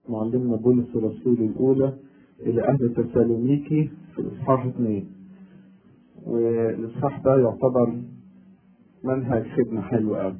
معلمنا بولس الرسول الأولى إلى أهل تسالونيكي في الإصحاح اثنين والإصحاح ده يعتبر منهج خدمة حلو أوي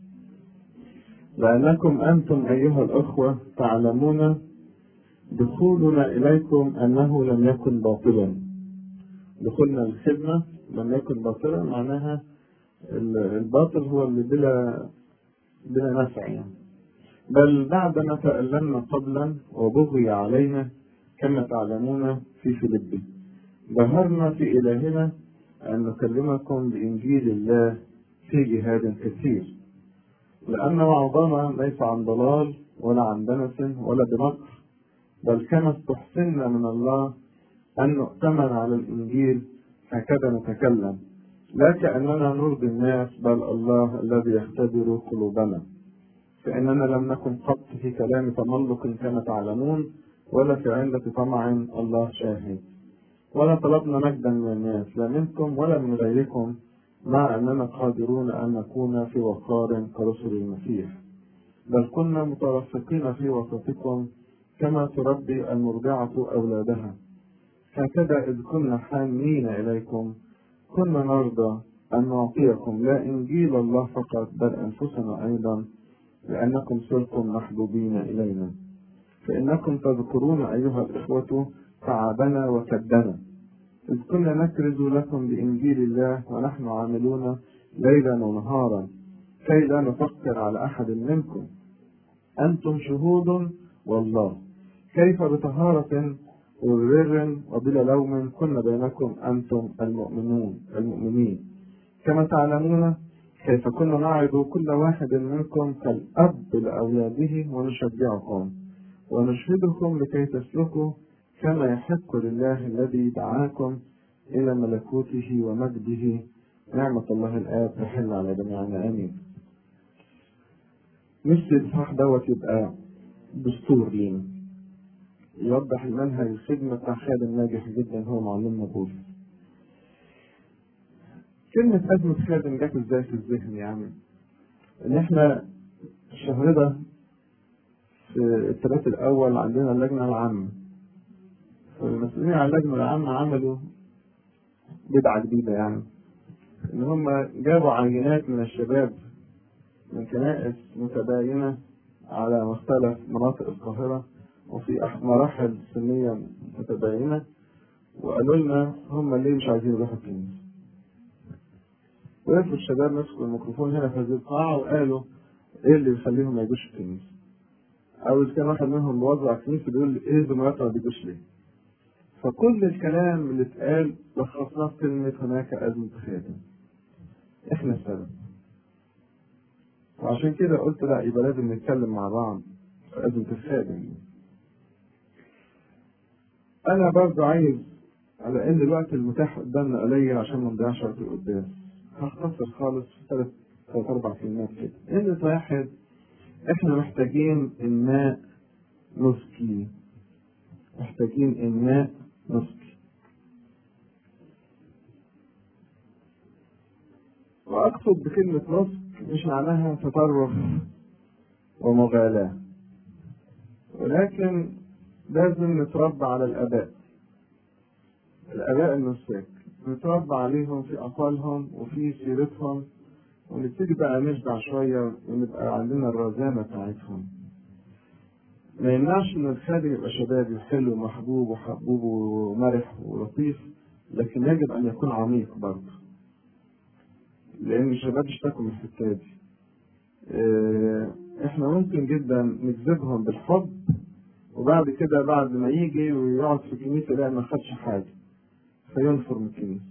لأنكم أنتم أيها الأخوة تعلمون دخولنا إليكم أنه لم يكن باطلا دخولنا الخدمة لم يكن باطلا معناها الباطل هو اللي بلا بلا نفع يعني بل بعدما تألمنا قبلا وبغي علينا كما تعلمون في فيلبي ظهرنا في إلهنا أن نكلمكم بإنجيل الله في جهاد كثير لأن وعظنا ليس عن ضلال ولا عن دنس ولا بمكر بل كانت تحسننا من الله أن نؤتمن على الإنجيل هكذا نتكلم لا كأننا نرضي الناس بل الله الذي يختبر قلوبنا فإننا لم نكن قط في كلام تملق كما تعلمون ولا في علة طمع الله شاهد ولا طلبنا مجدا من الناس لا منكم ولا من غيركم مع أننا قادرون أن نكون في وقار كرسل المسيح بل كنا مترفقين في وسطكم كما تربي المرضعة أولادها هكذا إذ كنا حامين إليكم كنا نرضى أن نعطيكم لا إنجيل الله فقط بل أنفسنا أيضا لأنكم صرتم محبوبين إلينا فإنكم تذكرون أيها الإخوة تعبنا وكدنا إذ كنا نكرز لكم بإنجيل الله ونحن عاملون ليلا ونهارا كي لا نفكر على أحد منكم أنتم شهود والله كيف بطهارة وبر وبلا لوم كنا بينكم أنتم المؤمنون المؤمنين كما تعلمون كيف كنا نعظ كل واحد منكم كالأب لأولاده ونشجعكم ونشهدكم لكي تسلكوا كما يحق لله الذي دعاكم إلى ملكوته ومجده نعمة الله الآب تحل على جميعنا آمين. نفسي الإصحاح دوت يبقى دستور لينا. يوضح المنهج الخدمة بتاع خادم ناجح جدا هو معلمنا بولس. كلمة أزمة خادم جت ازاي في الذهن يعني؟ إن إحنا الشهر ده في الثلاث الأول عندنا اللجنة العامة. فالمسؤولين عن اللجنة العامة عملوا بدعة جديدة يعني إن هم جابوا عينات من الشباب من كنائس متباينة على مختلف مناطق القاهرة وفي مراحل سنية متباينة وقالوا لنا هم ليه مش عايزين يروحوا الكنيسة. وقفوا الشباب مسكوا الميكروفون هنا في هذه القاعة وقالوا إيه اللي يخليهم ما يجوش الكنيسة؟ أو إذا كان واحد منهم موظع الكنيسة بيقول إيه زملاته ما بيجوش ليه؟ فكل الكلام اللي اتقال لخصناه في كلمة هناك أزمة خادم. إحنا السبب. وعشان كده قلت لا يبقى لازم نتكلم مع بعض في أزمة الخادم. أنا برضه عايز على إن الوقت المتاح قدامنا قليل عشان ما نضيعش وقت القدام. هختصر خالص في ثلاث ثلاث أربع كلمات كده. إن واحد إحنا محتاجين إناء نسكي. محتاجين إناء نسكي وأقصد بكلمة نسك مش معناها تطرف ومغالاة ولكن لازم نتربى على الآباء الآباء النساك نتربى عليهم في أقوالهم وفي سيرتهم ونبتدي بقى نشبع شوية ونبقى عندنا الرزانة بتاعتهم ما يمنعش ان الخادم يبقى شبابي وحلو ومحبوب وحبوب ومرح ولطيف لكن يجب ان يكون عميق برضه لان الشباب اشتكوا من الحته دي احنا ممكن جدا نجذبهم بالحب وبعد كده بعد ما يجي ويقعد في الكنيسه يلاقي ما خدش حاجه فينفر من الكنيسه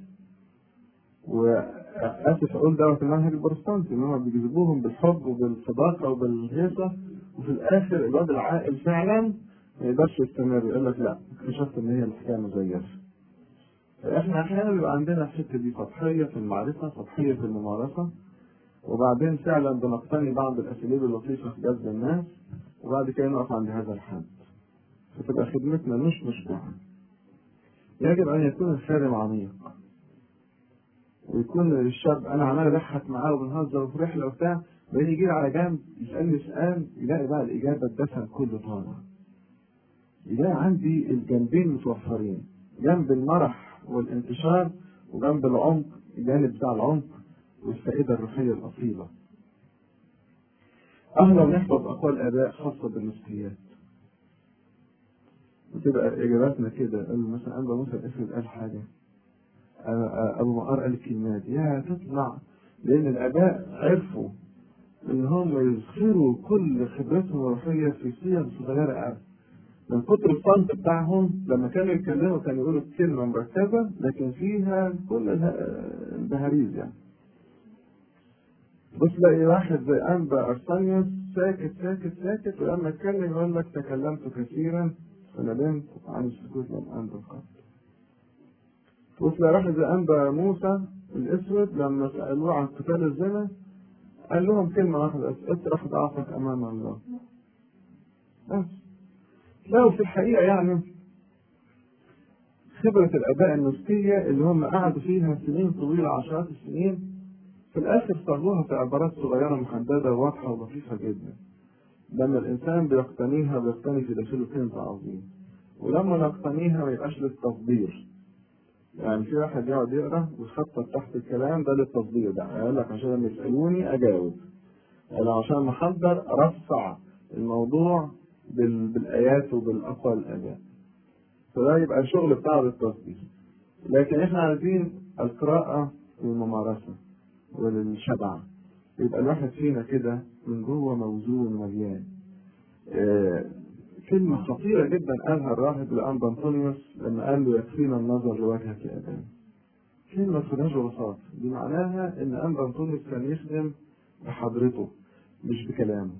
واسف اقول دوت المنهج البروتستانتي ان هم بيجذبوهم بالحب وبالصداقه وبالهيصه وفي الاخر الواد العاقل فعلا ما يقدرش يستمر يقول لك لا اكتشفت ان هي الحكايه مزيفه. فاحنا احيانا بيبقى عندنا الحته دي سطحيه في المعرفه، سطحيه في الممارسه وبعدين فعلا بنقتني بعض الاساليب اللطيفه في جذب الناس وبعد كده نقف عند هذا الحد. فتبقى خدمتنا مش مشبعه. يجب ان يكون الخادم عميق. ويكون الشاب انا عمال اضحك معاه وبنهزر وفي رحله وبتاع بعدين يجي على جنب يسالني سؤال يلاقي بقى الاجابه الدسم كله طالع يلاقي عندي الجنبين متوفرين جنب المرح والانتشار وجنب العمق الجانب بتاع العمق والفائدة الروحية الأصيلة أهلا نحفظ أقوال آباء خاصة بالنسخيات وتبقى إجاباتنا كده قال مثلا أبا موسى الأسود قال حاجة أبو مقار قال الكلمات يا تطلع لأن الآباء عرفوا إن هم يظهروا كل خبرتهم الروحية في صيغ صغيرة قوي من كتر الصمت بتاعهم لما كانوا يتكلموا كانوا يقولوا كلمة مركبة لكن فيها كل البهاريز يعني بص لاقي واحد زي أنبا أرسانيوس ساكت ساكت ساكت ولما اتكلم يقول لك تكلمت كثيرا فندمت عن السكوت لم أنبا قط بص لاقي واحد زي أنبا موسى الأسود لما سألوه عن قتال الزنا قال لهم كلمة واحدة بس اطرح ضعفك أمام الله بس لو في الحقيقة يعني خبرة الآباء النسكية اللي هم قعدوا فيها سنين طويلة عشرات السنين في الآخر صاغوها في عبارات صغيرة محددة واضحة ولطيفة جدا لما الإنسان بيقتنيها بيقتني في داخله كنز عظيم ولما نقتنيها ما يبقاش للتصدير يعني في واحد يقعد يقرا ويخطط تحت الكلام ده للتصدير ده يقول لك عشان لما يسألوني أجاوب أنا عشان محضر أرفع الموضوع بال... بالآيات وبالأقوال الآيات فده يبقى الشغل بتاع للتصدير لكن احنا عايزين القراءة والممارسة وللشبع يبقى الواحد فينا كده من جوه موزون مليان آه كلمة خطيرة جدا قالها الراهب لأنبا أنطونيوس لما قال له يكفينا النظر لوجهك يا أبانا كلمة فيهاش بساطة دي معناها إن أنبا أنطونيوس كان يخدم بحضرته مش بكلامه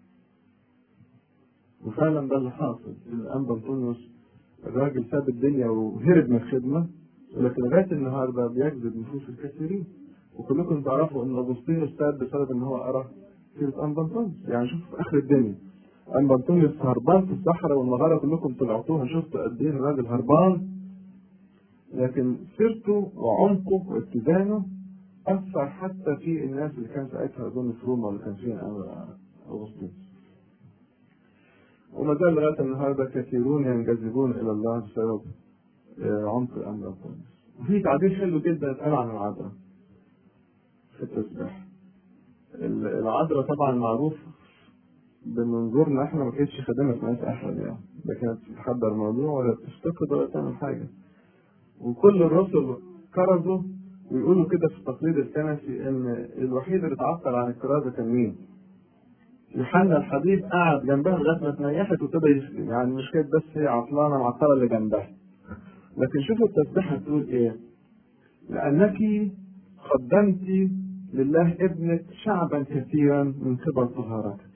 وفعلا ده اللي حاصل إن أنبا أنطونيوس الراجل ساب الدنيا وهرب من الخدمة ولكن لغاية النهاردة بيجذب نفوس الكثيرين وكلكم تعرفوا ان اغسطينوس تاب بسبب ان هو قرا سيره انبنطونيوس يعني شوف في اخر الدنيا انبنطونيوس هربان في الصحراء والمغاره كلكم طلعتوها شفتوا قد ايه الراجل هربان لكن سيرته وعمقه واتزانه اثر حتى في الناس اللي كان ساعتها اظن في روما اللي كان فيها اغسطينوس وما زال لغايه النهارده كثيرون ينجذبون الى الله بسبب عمق انبنطونيوس وفي تعبير حلو جدا اتقال عن العذراء في التسبيح العذراء طبعا معروف بمنظورنا احنا ما كانتش خدمة ناس احد يعني ده كانت بتحضر موضوع ولا بتفتقد ولا تعمل حاجة وكل الرسل كرزوا ويقولوا كده في التقليد الكنسي ان الوحيد اللي اتعطل عن الكرازة كان مين؟ يوحنا الحبيب قعد جنبها لغايه ما تنيحت وابتدى يخدم يعني مش كانت بس هي عطلانه معطله اللي جنبها لكن شوفوا التسبيحه بتقول ايه؟ لانك قدمت لله ابنك شعبا كثيرا من قبل طهارتك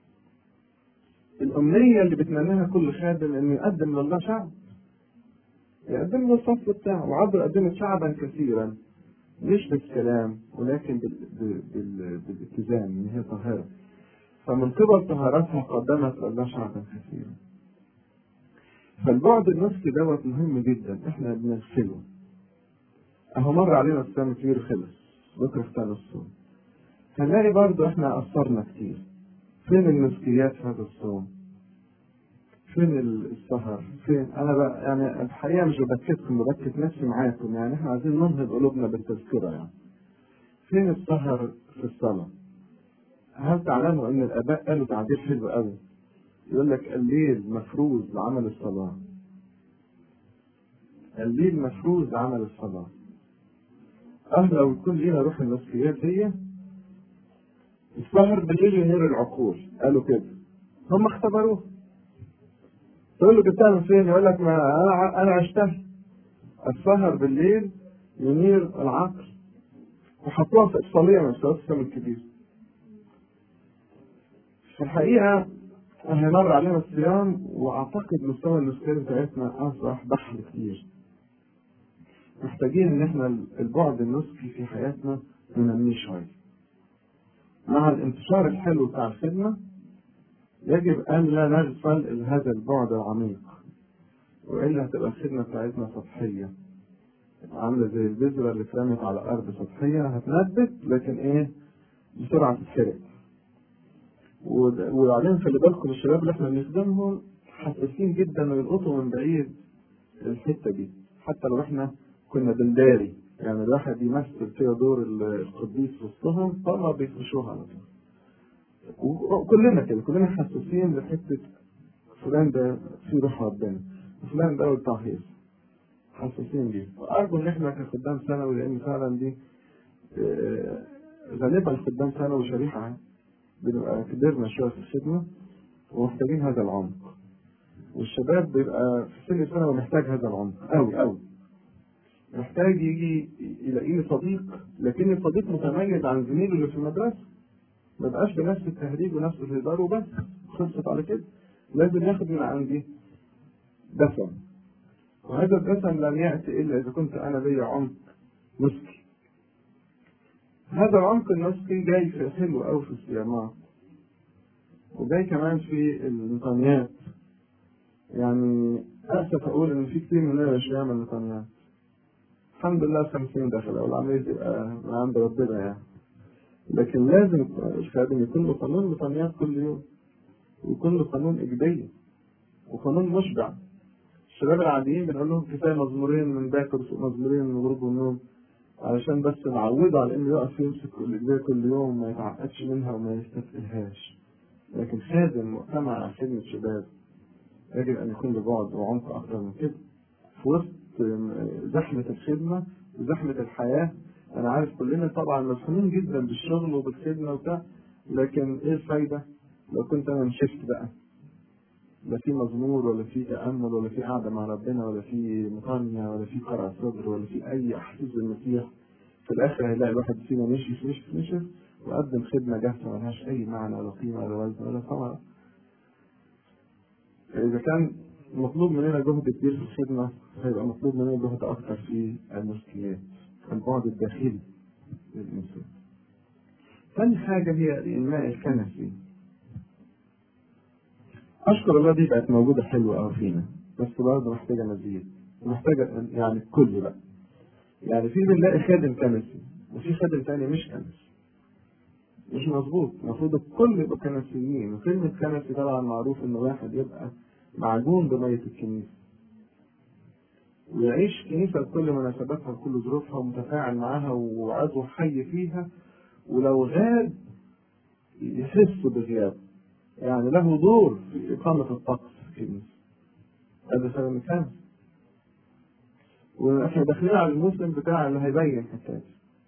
الأمنية اللي بتمناها كل خادم إنه يقدم لله شعب يقدم له الصف بتاعه وعبر قدمت شعبا كثيرا مش بالكلام ولكن بال... بال... بالالتزام إن هي طاهرة فمن قبل طهارتها قدمت لله شعبا كثيرا فالبعد النفسي دوت مهم جدا احنا بنغسله اهو مر علينا الصيام كتير خلص بكره في تاني الصوم هنلاقي برضه احنا قصرنا كتير فين المسكيات في هذا الصوم فين السهر فين انا بقى يعني الحقيقه مش ببكتكم ببكت نفسي معاكم يعني احنا عايزين ننهض قلوبنا بالتذكره يعني فين السهر في الصلاه هل تعلموا ان الاباء قالوا تعبير حلو قوي يقول لك الليل مفروض لعمل الصلاه الليل مفروض لعمل الصلاه أهل لو يكون لينا روح النفسيات دي السهر بالليل ينير العقول قالوا كده هم اختبروه تقول له جبتها من فين يقول لك ما انا انا عشتها السهر بالليل ينير العقل وحطوها في اقصاليه من السم الكبير في الحقيقه احنا مر علينا الصيام واعتقد مستوى النسكان بتاعتنا اصبح بحر كتير محتاجين ان احنا البعد النسكي في حياتنا ننميه شويه مع الانتشار الحلو بتاع الخدمه يجب ان لا نغفل هذا البعد العميق والا هتبقى الخدمه بتاعتنا سطحيه عامله زي البذره اللي اترمت على ارض سطحيه هتنبت لكن ايه بسرعه تتحرق وبعدين خلي بالكم الشباب اللي احنا بنخدمهم حساسين جدا ويلقطوا من بعيد الحته دي حتى لو احنا كنا بنداري يعني الواحد يمثل كده دور القديس وسطهم فما بيفرشوها على طول وكلنا كده كلنا حساسين لحته فلان ده في روح ربنا وفلان ده بتاع هيص حساسين دي وارجو ان احنا كخدام ثانوي لان فعلا دي آه، غالبا خدام ثانوي شريحه بنبقى كبرنا شويه في الخدمه ومحتاجين هذا العمق والشباب بيبقى في سن ثانوي محتاج هذا العمق قوي قوي محتاج يجي يلاقي لي صديق لكن الصديق متميز عن زميله اللي في المدرسه ما بقاش بنفس التهريج ونفس الهزار وبس خلصت على كده لازم ياخد من عندي دسم وهذا الدسم لن يأتي إلا إذا كنت أنا لي عمق نسكي هذا العمق النسكي جاي في حلو أوي في الصيامات وجاي كمان في الميطانيات يعني أسف أقول إن في كتير مننا مش بيعمل ميطانيات الحمد لله خمسين دخل أو العملية تبقى من عند ربنا يعني لكن لازم الخادم يكون له قانون ميطانيات كل يوم ويكون له قانون إيجابية وقانون مشبع الشباب العاديين بنقول لهم كفايه مزمورين من باكر مزمورين من غروب النوم علشان بس نعوده على انه يقف يمسك الاجزاء كل يوم وما يتعقدش منها وما يستثقلهاش لكن خادم مؤتمع على خدمة شباب يجب ان يكون ببعد وعمق اكتر من كده في وسط زحمة الخدمة وزحمة الحياة انا عارف كلنا طبعا مفهومين جدا بالشغل وبالخدمة وبتاع لكن ايه الفايدة لو كنت انا مشيت بقى لا في مزمور ولا في تأمل ولا في قعدة مع ربنا ولا في مطانية ولا في قرع صدر ولا في أي أحاسيس بالمسيح في الآخر هيلاقي الواحد فينا مشي مشي مشي وقدم خدمة جافة ملهاش أي معنى ولا قيمة ولا وزن ولا ثمرة. إذا كان مطلوب مننا جهد كبير في الخدمة هيبقى مطلوب مننا جهد أكتر في المسكيات البعد الداخلي للإنسان. ثاني حاجة هي الإنماء الكنسي اشكر الله دي بقت موجوده حلوه قوي فينا بس برضه محتاجه مزيد ومحتاجه يعني الكل بقى يعني في بنلاقي خادم كنسي وفي خادم تاني مش كنسي مش مظبوط المفروض الكل يبقوا كنسيين وكلمة كنسي طبعا معروف ان واحد يبقى معجون بمية الكنيسة ويعيش كنيسة بكل مناسباتها بكل ظروفها ومتفاعل معاها وعضو حي فيها ولو غاب يحس بغيابه يعني له دور في إقامة الطقس في الكنيسة هذا سبب مثال واحنا داخلين على الموسم بتاع اللي هيبين حكاية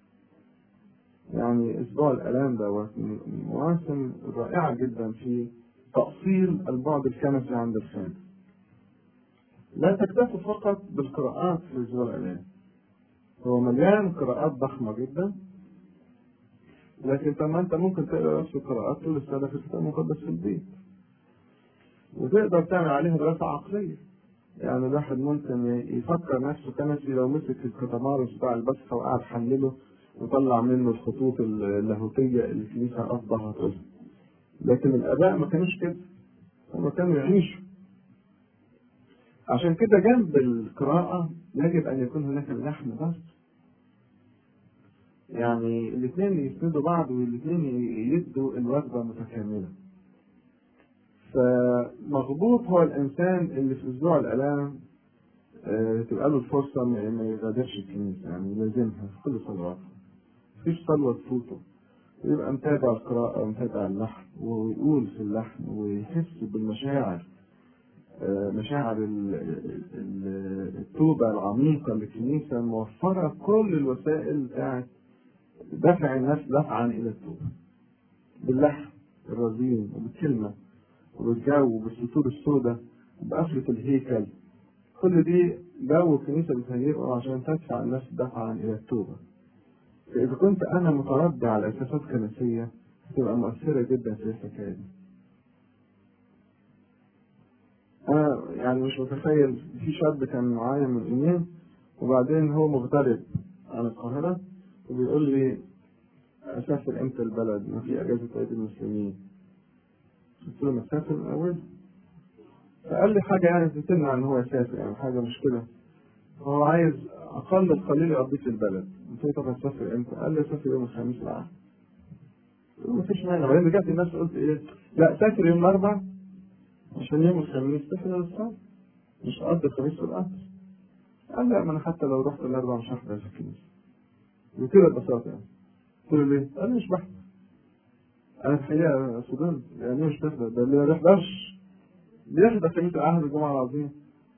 يعني اسبوع الالام دوت مواسم رائعة جدا في تأصيل البعد الكنسي عند الخادم لا تكتفي فقط بالقراءات في اسبوع الالام هو مليان قراءات ضخمة جدا لكن طب ما انت ممكن تقرا نفس القراءات طول السنه في الكتاب المقدس في البيت وتقدر تعمل عليها دراسه عقليه يعني الواحد ممكن يفكر نفسه كنسي لو مسك الكتمارس بتاع البسخه وقعد حلله وطلع منه الخطوط اللاهوتيه اللي الكنيسه اصبحت تقولها لكن الاباء ما كانوش كده هم كانوا يعيشوا عشان كده جنب القراءة يجب أن يكون هناك اللحن بس يعني الاثنين يسندوا بعض والاثنين يدوا الوجبة متكاملة فمغبوط هو الإنسان اللي في أسبوع الآلام آه، تبقى له الفرصة ما ما يغادرش الكنيسة يعني يلازمها في كل صلواتها مفيش صلوة تفوته ويبقى متابع القراءة ومتابع اللحن ويقول في اللحن ويحس بالمشاعر آه، مشاعر ال- ال- التوبة العميقة للكنيسة موفرة كل الوسائل بتاعت دفع الناس دفعا إلى التوبة باللحن الرزين وبالكلمة وبالجو وبالسطور السوداء وبقفلة الهيكل كل دي جو الكنيسة بتهيئه عشان تدفع الناس دفعا إلى التوبة فإذا كنت أنا متربي على أساسات كنسية هتبقى مؤثرة جدا في الحكاية دي أنا يعني مش متخيل في شاب كان معايا من يومين وبعدين هو مغترب عن القاهرة وبيقول لي أسافر إمتى البلد ما في أجازة عيد المسلمين قلت له ما تسافر الأول فقال لي حاجة يعني تمنع إن هو يسافر يعني حاجة مش كده هو عايز أقل القليل يقضيه في البلد قلت له طب هتسافر إمتى؟ قال لي أسافر يوم الخميس العصر قلت له مفيش مانع وبعدين رجعت الناس قلت إيه لا سافر يوم الأربع عشان يوم الخميس تحضر الصلاة مش قصد الخميس والقدر قال لا ما انا حتى لو رحت الاربعاء مش هحضر في الكنيسة بكده ببساطة يعني قلت له ليه؟ قال لي مش بحضر انا الحقيقة صدمت يعني مش بحضر ده اللي ما بيحضرش بيحضر خميس العهد الجمعة العظيم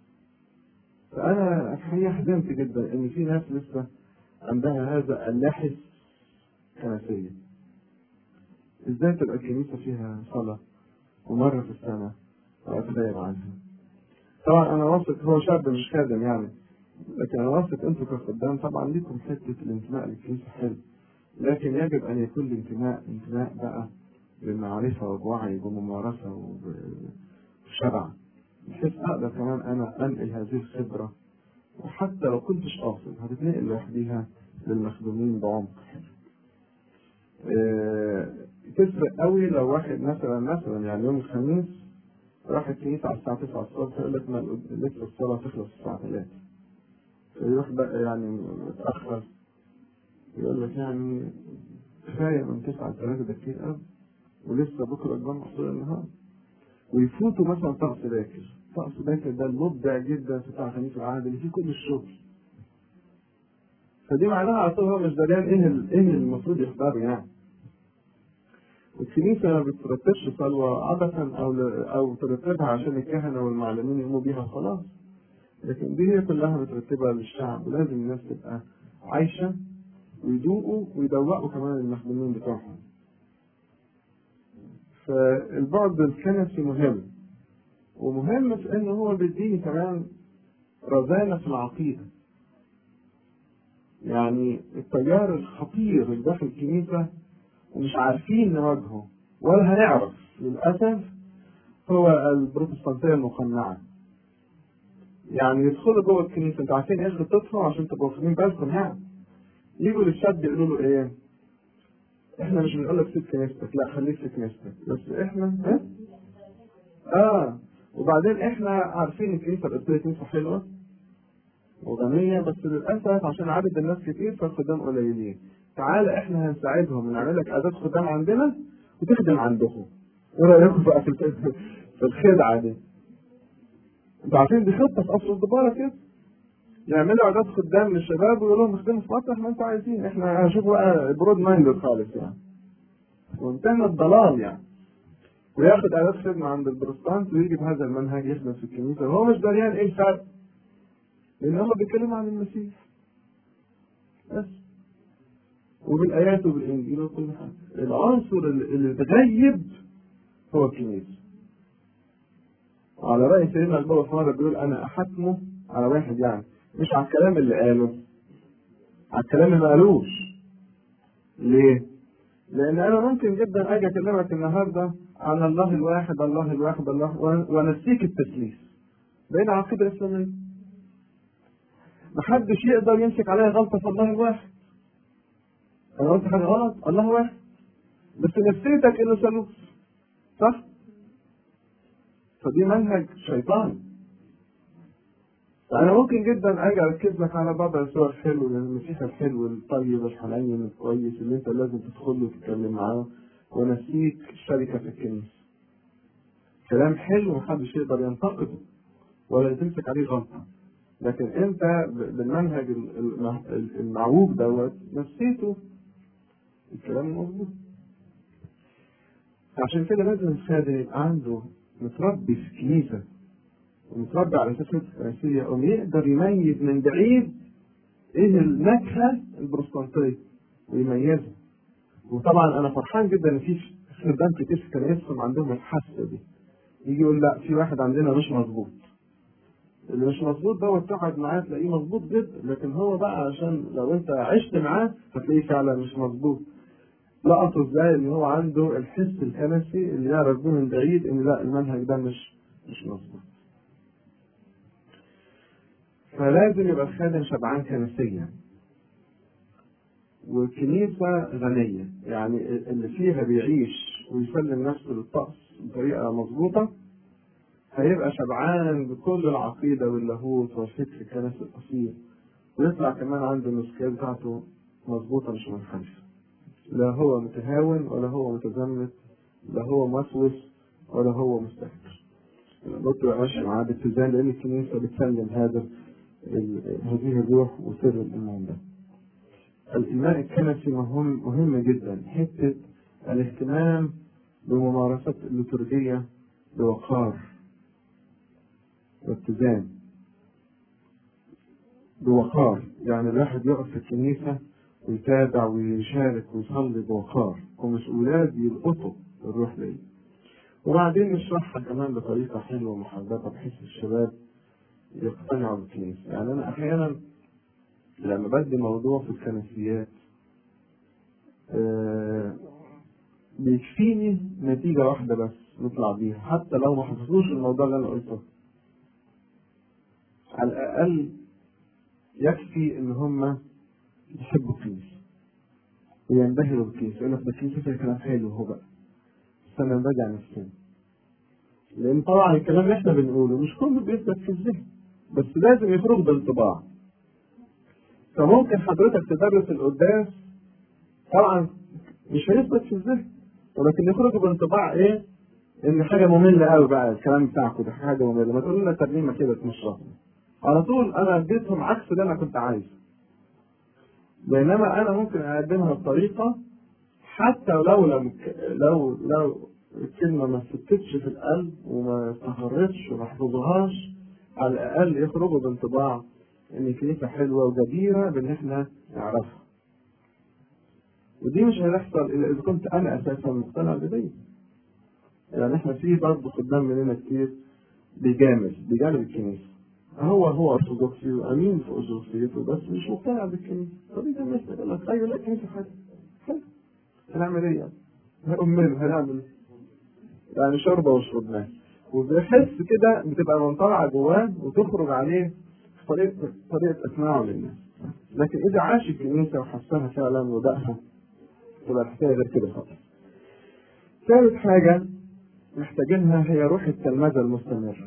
فأنا الحقيقة حزنت جدا إن في ناس لسه عندها هذا اللحس كنسية. إزاي تبقى الكنيسة فيها صلاة ومرة في السنة وأتغير عنها. طبعا أنا واثق هو شاب مش خادم يعني لكن أنا واثق أنتوا كخدام طبعا ليكم حتة الانتماء للكنيسة حلو. لكن يجب أن يكون الانتماء انتماء بقى بمعرفة وبوعي وبممارسة وبشبع. بحيث اقدر كمان انا انقل هذه الخبره وحتى لو كنتش قاصد هتتنقل لوحديها للمخدومين بعمق إيه تفرق قوي لو واحد مثلا مثلا يعني يوم الخميس راح الكنيسه على الساعه 9 الصبح يقول لك ما لسه الصلاه تخلص الساعه 3 فيروح بقى يعني متاخر يقول لك يعني كفايه من 9 ل 3 ده كتير قوي ولسه بكره الجمعه طول النهار ويفوتوا مثلا طقس باكر طقس باكر ده المبدع جدا في بتاع خميس العهد اللي فيه كل الشغل فدي معناها على طول هو مش دريان ايه ايه اللي المفروض يحضره يعني الكنيسة ما بترتبش صلوة عبثا أو أو ترتبها عشان الكهنة والمعلمين يقوموا بيها خلاص لكن دي هي كلها مترتبة للشعب ولازم الناس تبقى عايشة ويدوقوا ويدوقوا كمان المخدومين بتوعهم فالبعد الكنسي مهم ومهم في ان هو بيديني كمان رزانة في العقيدة يعني التيار الخطير اللي داخل الكنيسة ومش عارفين نواجهه ولا هنعرف للأسف هو البروتستانتية المقنعة يعني يدخلوا جوه الكنيسة انتوا عارفين ايه خطتهم عشان تبقوا واخدين بالكم يعني يجوا للشاب يقولوا له ايه احنا مش بنقول لك سيب كنيستك لا خليك في كنيستك بس احنا ها؟ اه وبعدين احنا عارفين الكنيسه القبطيه كنيسه حلوه وغنيه بس للاسف عشان عدد الناس كتير فالخدام قليلين تعال احنا هنساعدهم نعمل لك اداه خدام عندنا وتخدم عندهم ايه رايكم بقى في في الخدعه دي انتوا عارفين دي خطه في قصر الدباره كده يعملوا عدد خدام للشباب ويقولوا لهم اخدموا في مطرح ما انتوا عايزين احنا هنشوف بقى برود مايندد خالص يعني وانتهى الضلال يعني وياخد آلات خدمة عند البروتستانت ويجي بهذا المنهج يخدم في الكنيسة وهو مش دريان ايه الفرق لأن هم بيتكلموا عن المسيح بس وبالآيات وبالإنجيل وكل حاجة العنصر اللي بغيب هو الكنيسة على رأي سيدنا البابا في مرة بيقول أنا أحكمه على واحد يعني مش على الكلام اللي قاله على الكلام اللي ما قالوش ليه؟ لأن أنا ممكن جدا أجي أكلمك النهاردة عن الله الواحد الله الواحد الله وأنسيك التثليث بين عقيدة الإسلامية محدش يقدر يمسك عليها غلطة في الله الواحد أنا قلت حاجة غلط الله واحد بس نسيتك إنه ثالوث صح؟ فدي منهج شيطاني فأنا ممكن جدا أجي أركز لك على بعض الصور الحلوة المسيح الحلو الطيب الحنين الكويس اللي أنت لازم تدخل له وتتكلم معاه ونسيك الشركة في الكنيسة. كلام حلو محدش يقدر ينتقده ولا تمسك عليه غلطة. لكن أنت بالمنهج المعوج دوت نسيته الكلام المظبوط. عشان كده لازم الخادم يبقى عنده متربي في الكنيسة ومتربي على اساس الفرنسيه قوم يقدر يميز من بعيد ايه النكهه البروتستانتيه ويميزها وطبعا انا فرحان جدا ان في خدام كتير في كنايسهم عندهم الحاسه دي يجي يقول لا في واحد عندنا مش مظبوط اللي مش مظبوط دوت تقعد معاه تلاقيه مظبوط جدا لكن هو بقى عشان لو انت عشت معاه هتلاقيه فعلا مش مظبوط لقطه ازاي ان هو عنده الحس الكنسي اللي يعرف بيه من بعيد ان لا المنهج ده مش مش مظبوط فلازم يبقى الخادم شبعان كنسيا والكنيسة غنية يعني اللي فيها بيعيش ويسلم نفسه للطقس بطريقة مظبوطة هيبقى شبعان بكل العقيدة واللاهوت والفكر الكنسي الأصيل ويطلع كمان عنده النسكات بتاعته مظبوطة مش منحرفة لا هو متهاون ولا هو متزمت لا هو موسوس ولا هو مستهتر الأب تبقى ماشية معاه باتزان لأن الكنيسة بتسلم هذا ال- هذه الروح وسر الإيمان ده. الإيمان الكنسي مهم مهم جدا حتة الاهتمام بممارسة الليتورجية بوقار واتزان بوقار يعني الواحد يقف في الكنيسة ويتابع ويشارك ويصلي بوقار ومسؤولات يلقطوا الروح دي وبعدين نشرحها كمان بطريقة حلوة ومحببة بحيث الشباب يقتنعوا بالكنيسة يعني أنا أحيانا لما بدي موضوع في الكنسيات آه، بيكفيني نتيجة واحدة بس نطلع بيها حتى لو ما حفظوش الموضوع اللي أنا قلته على الأقل يكفي إن هم يحبوا الكنيسة وينبهروا بالكنيسة يقول لك ده الكنيسة فيها كلام حلو هو بقى بس أنا براجع نفسنا لأن طبعا الكلام اللي إحنا بنقوله مش كله بيثبت في الذهن بس لازم يخرج بانطباع فممكن حضرتك تدرس القداس طبعا مش هيثبت في الذهن ولكن يخرج بانطباع ايه؟ ان حاجه ممله قوي بقى الكلام بتاعكم ده حاجه ممله ما تقولوا لنا ترنيمه كده تمشرحنا على طول انا اديتهم عكس اللي انا كنت عايزه بينما انا ممكن اقدمها بطريقه حتى لو لم لو لو الكلمه ما ثبتتش في القلب وما استقرتش وما حفظوهاش على الاقل يخرجوا بانطباع ان الكنيسه حلوه وجديره بان احنا نعرفها ودي مش هيحصل الا اذا كنت انا اساسا مقتنع بدي يعني احنا في برضه خدام مننا كتير بيجامل بيجامل الكنيسه هو هو ارثوذكسي وامين في ارثوذكسيته بس مش مقتنع بالكنيسه طب ايه ده يقول لك ايوه لا الكنيسه حلوه حلو هنعمل ايه يعني؟ هنأمن هنعمل إيه؟ يعني شربة وشربناه وبيحس كده بتبقى منطلعة جواه وتخرج عليه في طريقة طريقة إقناعه للناس لكن إذا عاش الكنيسة وحسها فعلا ودقها تبقى الحكاية غير كده خالص. ثالث حاجة محتاجينها هي روح التلمذة المستمرة.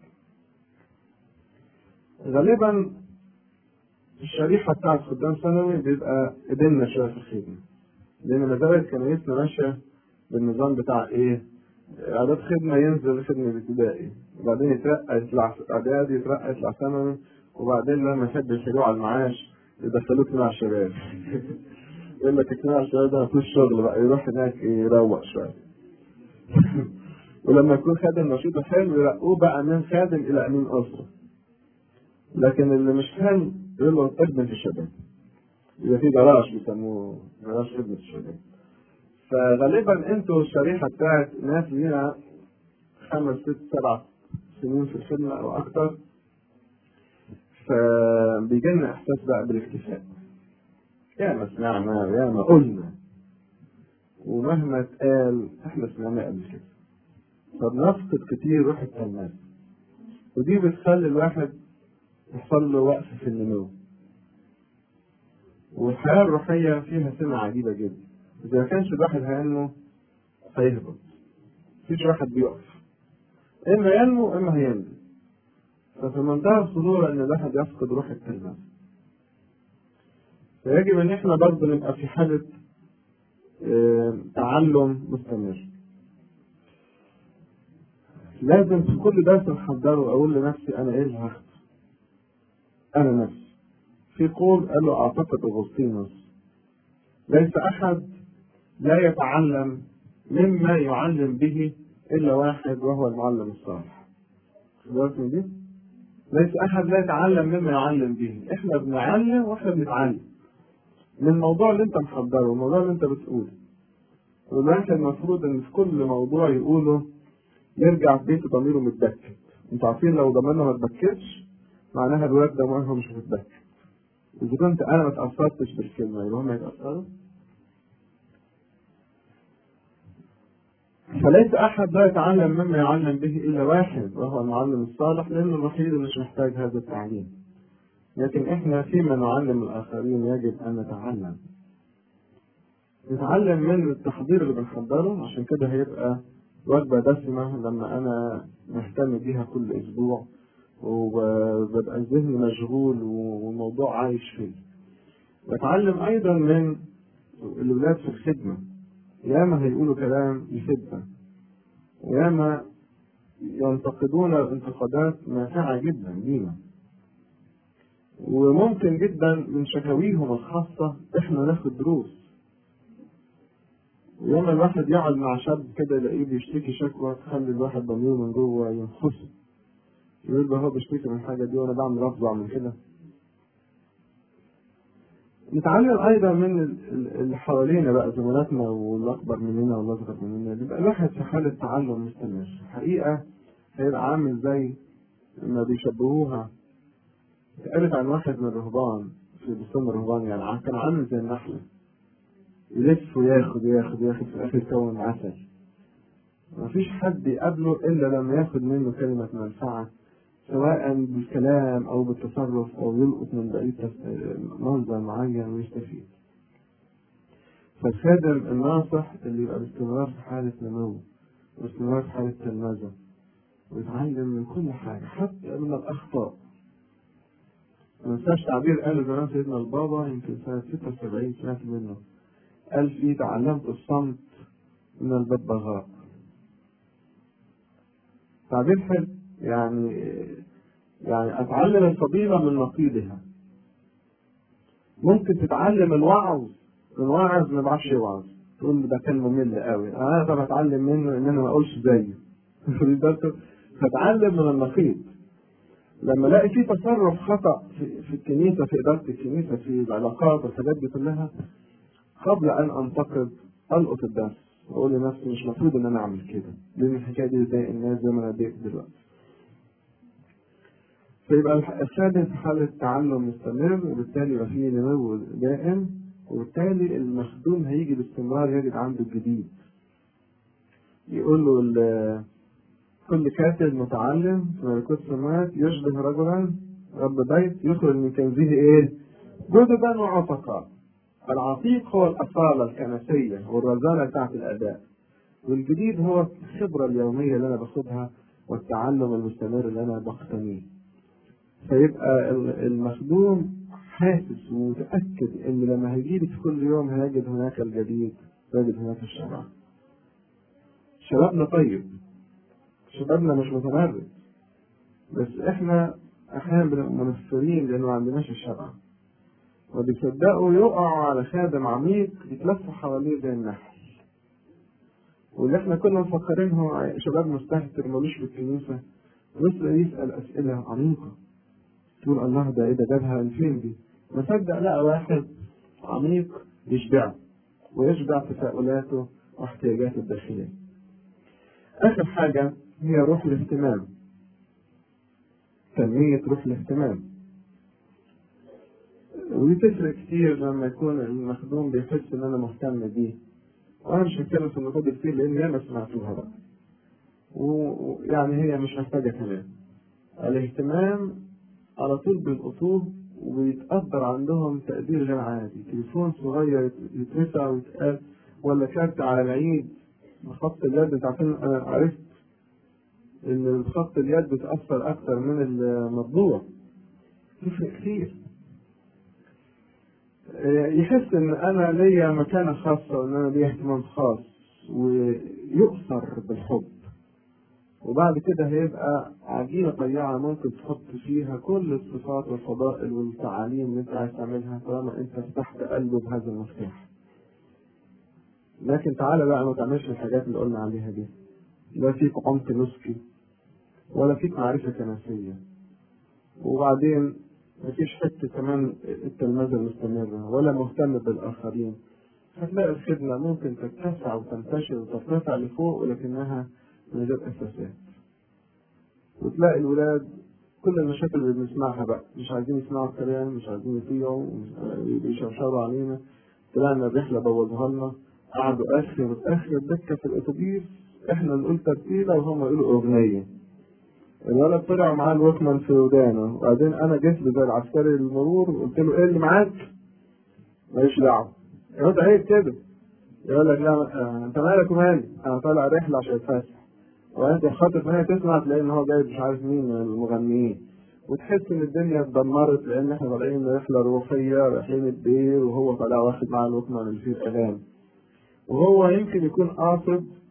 غالبا الشريحة بتاعت خدام ثانوي بيبقى ايدينا شوية في الخدمة. لأن مدارس كنايسنا ماشية بالنظام بتاع إيه؟ إعداد خدمة ينزل خدمة ابتدائي، وبعدين يترقى يطلع إعدادي يترقى يطلع ثانوي، وبعدين لما يحب يشيلوه على المعاش يدخلوه اجتماع شباب. يقول لك اجتماع الشباب ده مفيش شغل بقى يروح هناك يروق شوية. ولما يكون خادم نشيط حلو يرقوه بقى من خادم إلى أمين أسرة. لكن اللي مش حلو يقول له خدمة الشباب. يبقى في جراج بيسموه جراج خدمة الشباب. فغالبا انتوا الشريحة بتاعت ناس ليها خمس ست سبع سنين في الخدمة أو أكتر فبيجي لنا إحساس بقى بالاكتفاء. يا ما سمعنا ويا ما قلنا ومهما اتقال احنا سمعناه قبل كده. فبنفقد كتير روح التلميذ. ودي بتخلي الواحد يحصل له وقف في النمو. والحياة الروحية فيها سمة عجيبة جدا. إذا ما كانش الواحد هينمو هيهبط. مفيش واحد بيقف. إما ينمو إما هينزل. ففي منتهى الخطورة إن الواحد يفقد روح التلميذ. فيجب إن إحنا برضه نبقى في حالة آه، تعلم مستمر. لازم في كل درس نحضره أقول لنفسي أنا إيه اللي هاخده؟ أنا نفسي. في قول قال له أعتقد أغسطينوس ليس أحد لا يتعلم مما يعلم به إلا واحد وهو المعلم الصالح. خدت من دي؟ ليس أحد لا يتعلم مما يعلم به، إحنا بنعلم وإحنا بنتعلم. من الموضوع اللي أنت محضره، الموضوع اللي أنت بتقوله. والواحد المفروض إن في كل موضوع يقوله يرجع في بيته ضميره متبكت. أنتوا عارفين لو ضميرنا ما اتبكتش معناها الولاد ضميرهم مش متبكت. إذا كنت أنا ما تأثرتش بالكلمة يبقى هم يتأثروا؟ فليس أحد لا يتعلم مما يعلم به إلا واحد وهو المعلم الصالح لأنه الوحيد اللي مش محتاج هذا التعليم. لكن إحنا فيما نعلم الآخرين يجب أن نتعلم. نتعلم من التحضير اللي بنحضره عشان كده هيبقى وجبة دسمة لما أنا مهتم بيها كل أسبوع وببقى ذهني مشغول والموضوع عايش فيه. بتعلم أيضا من الولاد في الخدمة. ياما هيقولوا كلام يفيدنا وياما ينتقدون انتقادات نافعة جدا لينا وممكن جدا من شكاويهم الخاصة احنا ناخد دروس يوم الواحد يقعد مع شاب كده يلاقيه بيشتكي شكوى تخلي الواحد ضميره من جوه ينخسه يقول له هو بيشتكي من الحاجة دي وانا بعمل افظع من كده نتعلم ايضا من اللي حوالينا بقى زملاتنا والاكبر مننا والاصغر مننا يبقى الواحد في حالة تعلم مستمر حقيقة هيبقى عامل زي ما بيشبهوها اتقالت عن واحد من الرهبان في بستان الرهبان يعني كان عامل زي النحلة يلف وياخد وياخد وياخد في الاخر يكون عسل مفيش حد يقابله الا لما ياخد منه كلمة منفعة سواء بالكلام او بالتصرف او يلقط من بقية منظر معين ويستفيد فالخادم الناصح اللي يبقى باستمرار في حالة نمو واستمرار في حالة تلمذة ويتعلم من كل حاجة حتى من الأخطاء ما انساش تعبير قاله زمان سيدنا البابا يمكن سنة 76 سمعت منه قال فيه تعلمت الصمت من الببغاء تعبير حلو يعني يعني اتعلم الفضيلة من نقيضها ممكن تتعلم الوعظ من واعظ ما بعرفش يوعظ تقول ده كان ممل قوي انا اقدر اتعلم منه ان انا ما اقولش زيه فتعلم من النقيض لما الاقي في تصرف خطا في, في الكنيسه في اداره الكنيسه في العلاقات والحاجات دي كلها قبل ان انتقد القط الدرس واقول لنفسي مش المفروض ان انا اعمل كده لان الحكايه دي بتضايق الناس زي ما انا اتضايقت دلوقتي فيبقى الخادم في حالة تعلم مستمر وبالتالي يبقى فيه نمو دائم وبالتالي المخدوم هيجي باستمرار يجد عنده الجديد يقول له كل كاتب متعلم في ملكوت السماوات يشبه رجلا رب بيت يخرج من كنزه ايه؟ جددا وعتقا العتيق هو الأصالة الكنسية والرزانة بتاعت الأداء والجديد هو الخبرة اليومية اللي أنا باخدها والتعلم المستمر اللي أنا بقتنيه فيبقى المخدوم حاسس ومتأكد إن لما هيجيلي في كل يوم هيجد هناك الجديد ويجد هناك الشبع شبابنا طيب شبابنا مش متمرد بس احنا احيانا بنبقى منفرين لان ما عندناش الشبع وبيصدقوا يقعوا على خادم عميق يتلفوا حواليه زي النحل واللي احنا كنا مفكرين هو شباب مستهتر ملوش في الكنيسة بس يسأل أسئلة عميقة تقول الله ده ايه ده جابها من فين دي؟ ما صدق لقى واحد عميق يشبعه ويشبع تساؤلاته واحتياجاته الداخلية. آخر حاجة هي روح الاهتمام. تنمية روح الاهتمام. ودي تفرق كتير لما يكون المخدوم بيحس إن أنا مهتم بيه. وأنا مش هتكلم في النقطة دي كتير لأن ياما سمعتوها بقى. ويعني هي مش محتاجة كلام. الاهتمام على طول بيلقطوه وبيتقدر عندهم تقدير غير عادي تليفون صغير يترفع ويتقال ولا كارت على العيد بخط اليد انت عارفين انا عرفت ان خط اليد بتأثر اكتر من المطبوع تفرق كتير يحس ان انا ليا مكانة خاصة وان انا ليا اهتمام خاص ويؤثر بالحب وبعد كده هيبقى عجينة طيعة ممكن تحط فيها كل الصفات والفضائل والتعاليم اللي انت عايز تعملها طالما انت فتحت قلبه بهذا المفتاح. لكن تعالى بقى ما تعملش الحاجات اللي قلنا عليها دي. لا فيك عمق نسكي ولا فيك معرفة كنسية. وبعدين مفيش حتة كمان التلمذة المستمرة ولا مهتم بالآخرين. هتلاقي الخدمة ممكن تتسع وتنتشر وترتفع لفوق ولكنها من غير اساسات وتلاقي الولاد كل المشاكل اللي بنسمعها بقى مش عايزين يسمعوا الكلام مش عايزين يطيعوا بيشرشروا علينا طلعنا الرحله بوظوها لنا قعدوا اخر اخر دكه في الاتوبيس احنا نقول ترتيله وهم يقولوا اغنيه الولد طلع معاه الوكمان في ودانه وبعدين انا جيت له زي العسكري المرور وقلت له ايه اللي معاك؟ ماليش دعوه يقعد عيب كده يقول لك لا انت مالك ومالي انا طالع رحله عشان اتفسح وانت خاطر ان هي تسمع تلاقي ان هو جايب مش عارف مين من المغنيين وتحس ان الدنيا اتدمرت لان احنا طالعين رحله روحيه رايحين الدير وهو طالع واخد معاه الوكمان اللي فيه كلام وهو يمكن يكون قاصد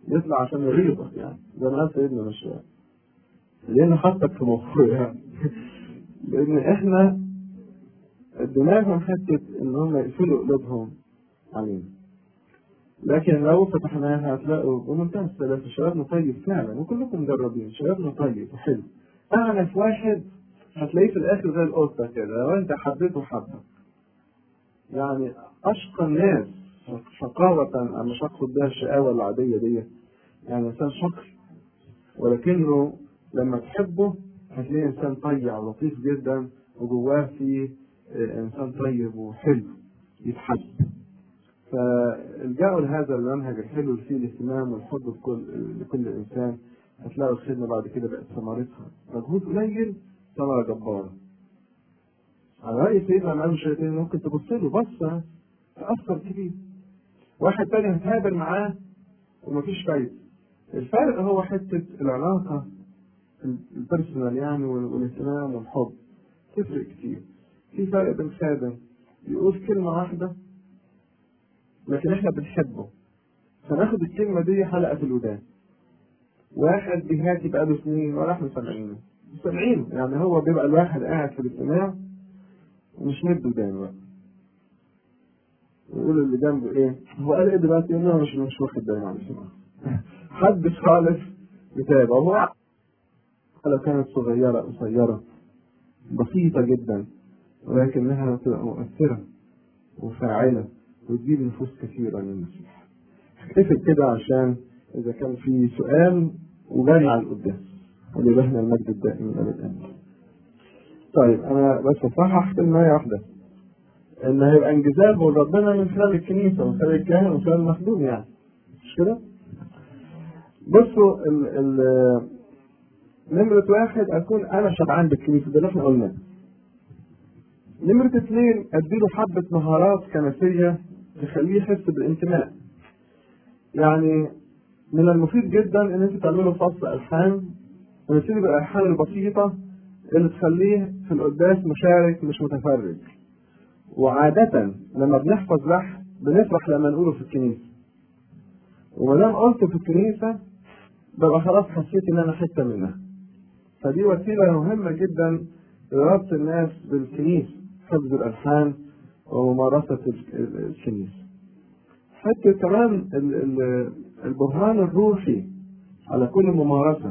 يطلع عشان يغيظك يعني زي ما قال سيدنا مشوار لأنه حطك في مخه يعني لأن إحنا اديناهم حتة إن هم يقفلوا قلوبهم علينا لكن لو فتحناها هتلاقوا بمنتهى السلاسة شبابنا طيب فعلا وكلكم مجربين شبابنا طيب وحلو أعنف واحد هتلاقيه في الآخر زي القطة كده لو أنت حبيته حبك يعني أشقى الناس شقاوة أنا مش هقصد بها الشقاوة العادية دي يعني إنسان شقي ولكنه لما تحبه هتلاقيه إنسان طيع ولطيف جدا وجواه في إنسان طيب وحلو يتحب فالجأوا لهذا المنهج الحلو اللي فيه الاهتمام والحب لكل, لكل إنسان هتلاقوا الخدمة بعد كده بقت ثمرتها مجهود قليل ثمرة جبارة على رأي سيدنا الإمام الشيطاني ممكن تبص له بصة تأثر كبير واحد تاني هتقابل معاه ومفيش فايدة الفرق هو حتة العلاقة البيرسونال يعني والاهتمام والحب تفرق كتير في فرق بين خادم يقول كلمة واحدة لكن احنا بنحبه فناخد الكلمة دي حلقة في الودان واحد بيهاتي بقاله سنين ولا احنا سامعينه سامعينه يعني هو بيبقى الواحد قاعد في الاجتماع ومش مد ودان بقى يقول اللي جنبه ايه هو قال ايه دلوقتي يقول له مش مش واخد بالي معلش حد خالص يتابع هو لو كانت صغيرة قصيرة بسيطة جدا ولكنها تبقى مؤثرة وفاعلة وتجيب نفوس كثيرة للمسيح. اكتفي كده عشان إذا كان في سؤال وجاري على القداس ولله المجد الدائم إلى الأبد. طيب أنا بس أصحح كلمة واحدة إن هيبقى انجذاب ربنا من خلال الكنيسة ومن خلال الكاهن ومن خلال المخدوم يعني مش كده؟ بصوا ال ال نمرة واحد أكون أنا شبعان بالكنيسة ده اللي إحنا قلناه. نمرة اثنين أديله حبة مهارات كنسية تخليه يحس بالانتماء. يعني من المفيد جدا إن أنت تعمله فصل ألحان ونبتدي بالألحان البسيطة اللي تخليه في القداس مشارك مش متفرج. وعادة لما بنحفظ لحن بنفرح لما نقوله في الكنيسة. وما دام قلته في الكنيسة ببقى خلاص حسيت إن أنا حتة منها. فدي وسيلة مهمة جدا لربط الناس بالكنيسة حفظ الألحان وممارسة الكنيسة حتى كمان البرهان الروحي على كل ممارسة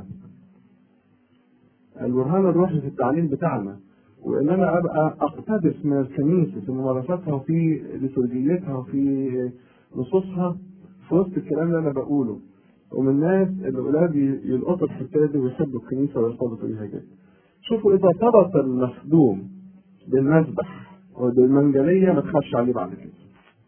البرهان الروحي في التعليم بتاعنا وإن أنا أبقى أقتبس من الكنيسة في ممارساتها وفي ليتورجيتها وفي نصوصها في وسط الكلام اللي أنا بقوله ومن الناس اللي اولاد يلقطوا الحكايه دي ويحبوا الكنيسه ويرتبطوا بيها جدا. شوفوا اذا ارتبط المخدوم بالمذبح وبالمنجليه ما تخافش عليه بعد كده.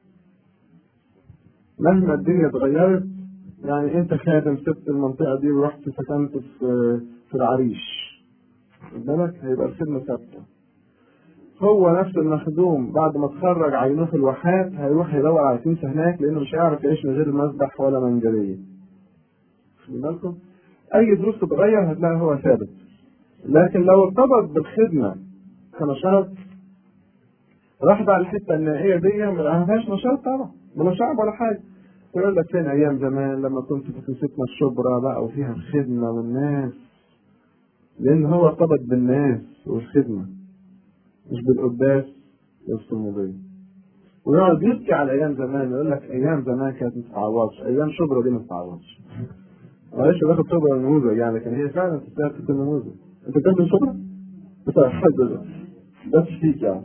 مهما الدنيا اتغيرت يعني انت خادم سبت المنطقه دي ورحت سكنت في في العريش. خد بالك هيبقى الخدمه ثابته. هو نفس المخدوم بعد ما اتخرج عينوه في الواحات هيروح يدور على كنيسه هناك لانه مش هيعرف يعيش من غير مذبح ولا منجليه. خدوا بالكم اي دروس تتغير هتلاقي هو ثابت لكن لو ارتبط بالخدمه كنشاط راح بقى الحته النهائيه دي ما فيهاش نشاط طبعا ولا شعب ولا حاجه يقول لك فين ايام زمان لما كنت في كنيستنا الشبرا بقى وفيها الخدمه والناس لان هو ارتبط بالناس والخدمه مش بالقداس والصموديه ويقعد يبكي على ايام زمان يقول لك ايام زمان كانت ما تتعوضش ايام شبرا دي ما تتعوضش معلش باخد شبرا نموذج يعني لكن هي فعلا تستاهل تكون نموذج انت كنت من شبرا؟ بتاع حد بس فيك يعني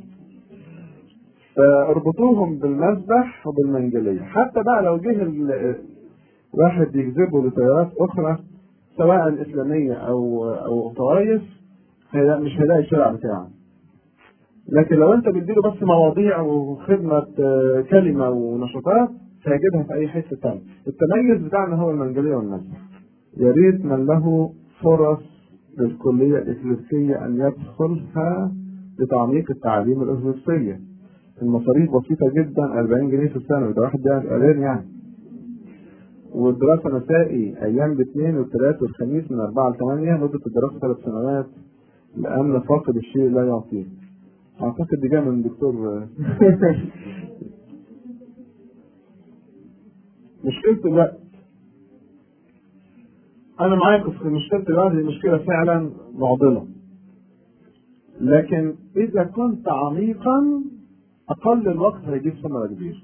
فاربطوهم بالمذبح وبالمنجلية حتى بقى لو جه واحد يجذبه لتيارات أخرى سواء إسلامية أو أو طوائف مش هيلاقي الشارع بتاعه لكن لو أنت بتديله بس مواضيع وخدمة كلمة ونشاطات هيجيبها في أي حتة تانية التميز بتاعنا هو المنجلية والمذبح يا ريت من له فرص للكلية الإكليسية أن يدخلها لتعميق التعليم الأرثوذكسية المصاريف بسيطة جدا 40 جنيه في السنة ده واحد ده قليل يعني والدراسة مسائي أيام الاثنين والثلاث والخميس من 4 ل 8 مدة الدراسة ثلاث سنوات لأن فاقد الشيء لا يعطيه أعتقد دي جاية من الدكتور مشكلة الوقت انا معاكم في مشكله الوعد دي مشكله فعلا معضله لكن اذا كنت عميقا اقل الوقت هيجيب ثمره كبيره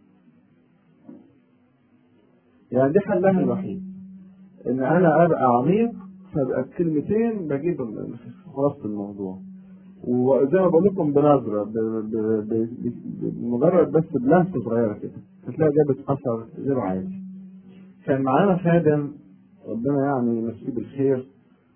يعني دي حلها الوحيد ان انا ابقى عميق فابقى بكلمتين بجيب خلاصه الموضوع وزي ما بقول لكم بنظره ب- ب- ب- بمجرد بس بلمسه صغيره كده هتلاقي جابت اثر غير عادي كان معانا خادم ربنا يعني يمسيه بالخير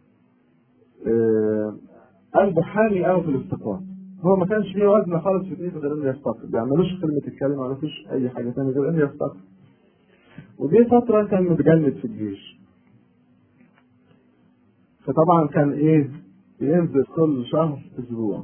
آه، قلبه حامي قوي في الافتقاد هو ما كانش ليه وزن خالص في ايده غير انه يفتقد ما بيعملوش كلمه الكلمه ما عملوش اي حاجه ثانيه غير انه يفتقد ودي فتره كان متجند في الجيش فطبعا كان ايه ينزل كل شهر اسبوع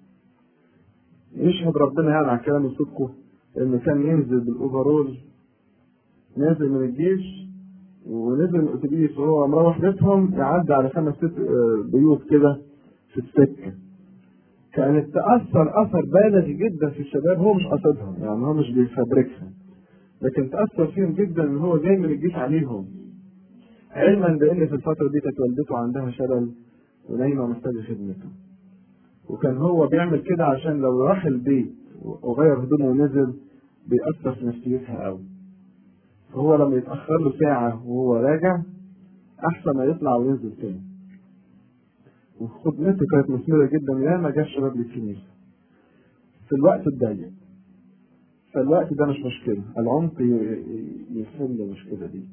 يشهد ربنا يعني على كلام صدقه انه كان ينزل بالاوفرول نازل من الجيش ونزل من الاتوبيس وهو مروح بيتهم يعدي على خمس ست آه، بيوت كده في السكه كانت تاثر اثر بالغ جدا في الشباب هو مش قصدها يعني هو مش بيفبركها لكن تاثر فيهم جدا ان هو جاي من الجيش عليهم علما بان في الفتره دي كانت والدته عندها شلل ونايمه محتاجه خدمته وكان هو بيعمل كده عشان لو راح البيت وغير هدومه ونزل بيأثر في نفسيتها قوي فهو لما يتأخر له ساعة وهو راجع أحسن ما يطلع وينزل تاني وخدمته كانت مثمرة جدا يا ما جاش شباب للكنيسة في الوقت الضيق فالوقت ده مش مشكلة العمق ي- ي- يحل المشكلة دي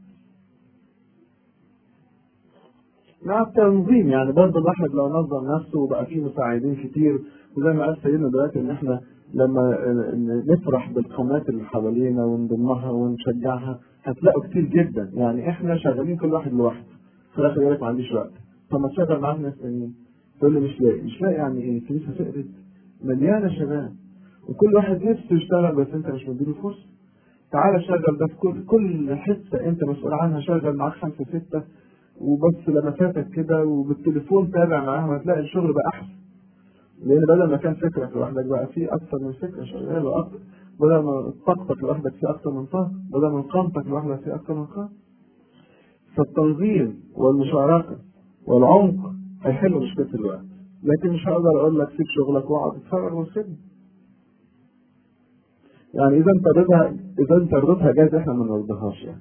مع التنظيم يعني برضه الواحد لو نظم نفسه وبقى فيه مساعدين كتير وزي ما قال سيدنا دلوقتي ان احنا لما نفرح بالقنوات اللي حوالينا ونضمها ونشجعها هتلاقوا كتير جدا يعني احنا شغالين كل واحد لوحده في الاخر يقول لك ما عنديش وقت طب ما تشغل معاك ناس تانيين تقول لي مش لاقي مش لاقي يعني ايه الكنيسه فقرت مليانه شباب وكل واحد نفسه يشتغل بس انت مش مديله فرصه تعالى شغل ده في كل كل حته انت مسؤول عنها شغل معاك خمسه سته وبص لمساتك كده وبالتليفون تابع معاهم هتلاقي الشغل بقى احسن لان بدل ما كان فكرك لوحدك بقى في اكثر من فكره شغاله واكثر بدل ما طاقتك لوحدك في اكثر من طاقه بدل ما قامتك لوحدك في اكثر من قام فالتنظيم والمشاركه والعمق هيحلوا مشكله الوقت لكن مش هقدر اقول لك سيب شغلك واقعد اتفرج والخدمه يعني اذا انت رضا اذا انت رضيتها جايز احنا ما نرضيهاش يعني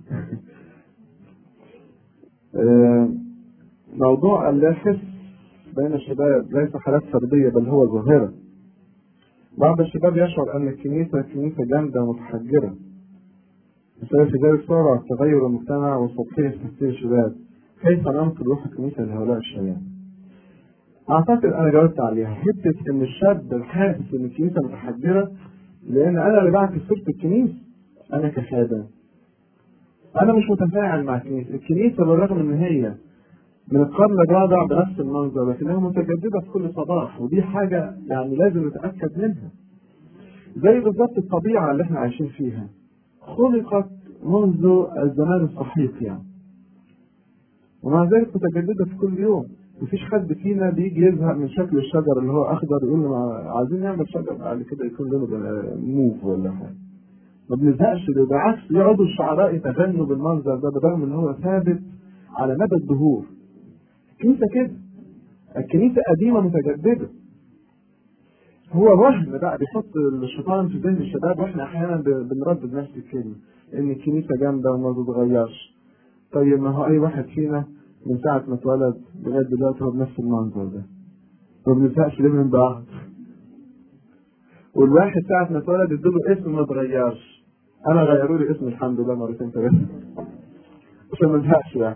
آه، موضوع اللاحس بين الشباب ليس حالات فردية بل هو ظاهرة بعض الشباب يشعر أن الكنيسة كنيسة جامدة متحجرة بسبب في ذلك صار تغير المجتمع وسطحية تفكير الشباب كيف ننقل روح الكنيسة لهؤلاء الشباب؟ أعتقد أنا جاوبت عليها حتة إن الشاب حاسس إن الكنيسة متحجرة لأن أنا اللي بعكس صورة الكنيسة أنا كخادم أنا مش متفاعل مع الكنيسة الكنيسة بالرغم إن هي من القرن الرابع بنفس المنظر لكنها متجددة في كل صباح ودي حاجة يعني لازم نتأكد منها زي بالظبط الطبيعة اللي احنا عايشين فيها خلقت منذ الزمان الصحيح يعني ومع ذلك متجددة في كل يوم مفيش حد فينا بيجي يزهق من شكل الشجر اللي هو أخضر يقول له ما- عايزين نعمل شجر بعد كده يكون لونه بقى موف ولا حاجة ما بنزهقش ده بالعكس يقعدوا الشعراء يتغنوا بالمنظر ده بالرغم ان هو ثابت على مدى الدهور الكنيسة كده الكنيسة قديمة متجددة هو وهم بقى بيحط الشيطان في ذهن الشباب واحنا احيانا ب- بنردد نفس الكلمة ان الكنيسة جامدة وما بتتغيرش طيب ما هو اي واحد فينا من ساعة ما اتولد لغاية دلوقتي هو بنفس المنظر ده ما بنزهقش ليه من بعض والواحد ساعة ما اتولد ادوله اسم ما اتغيرش انا غيروا لي اسمي الحمد لله مرتين ثلاثة عشان ما ازهقش يعني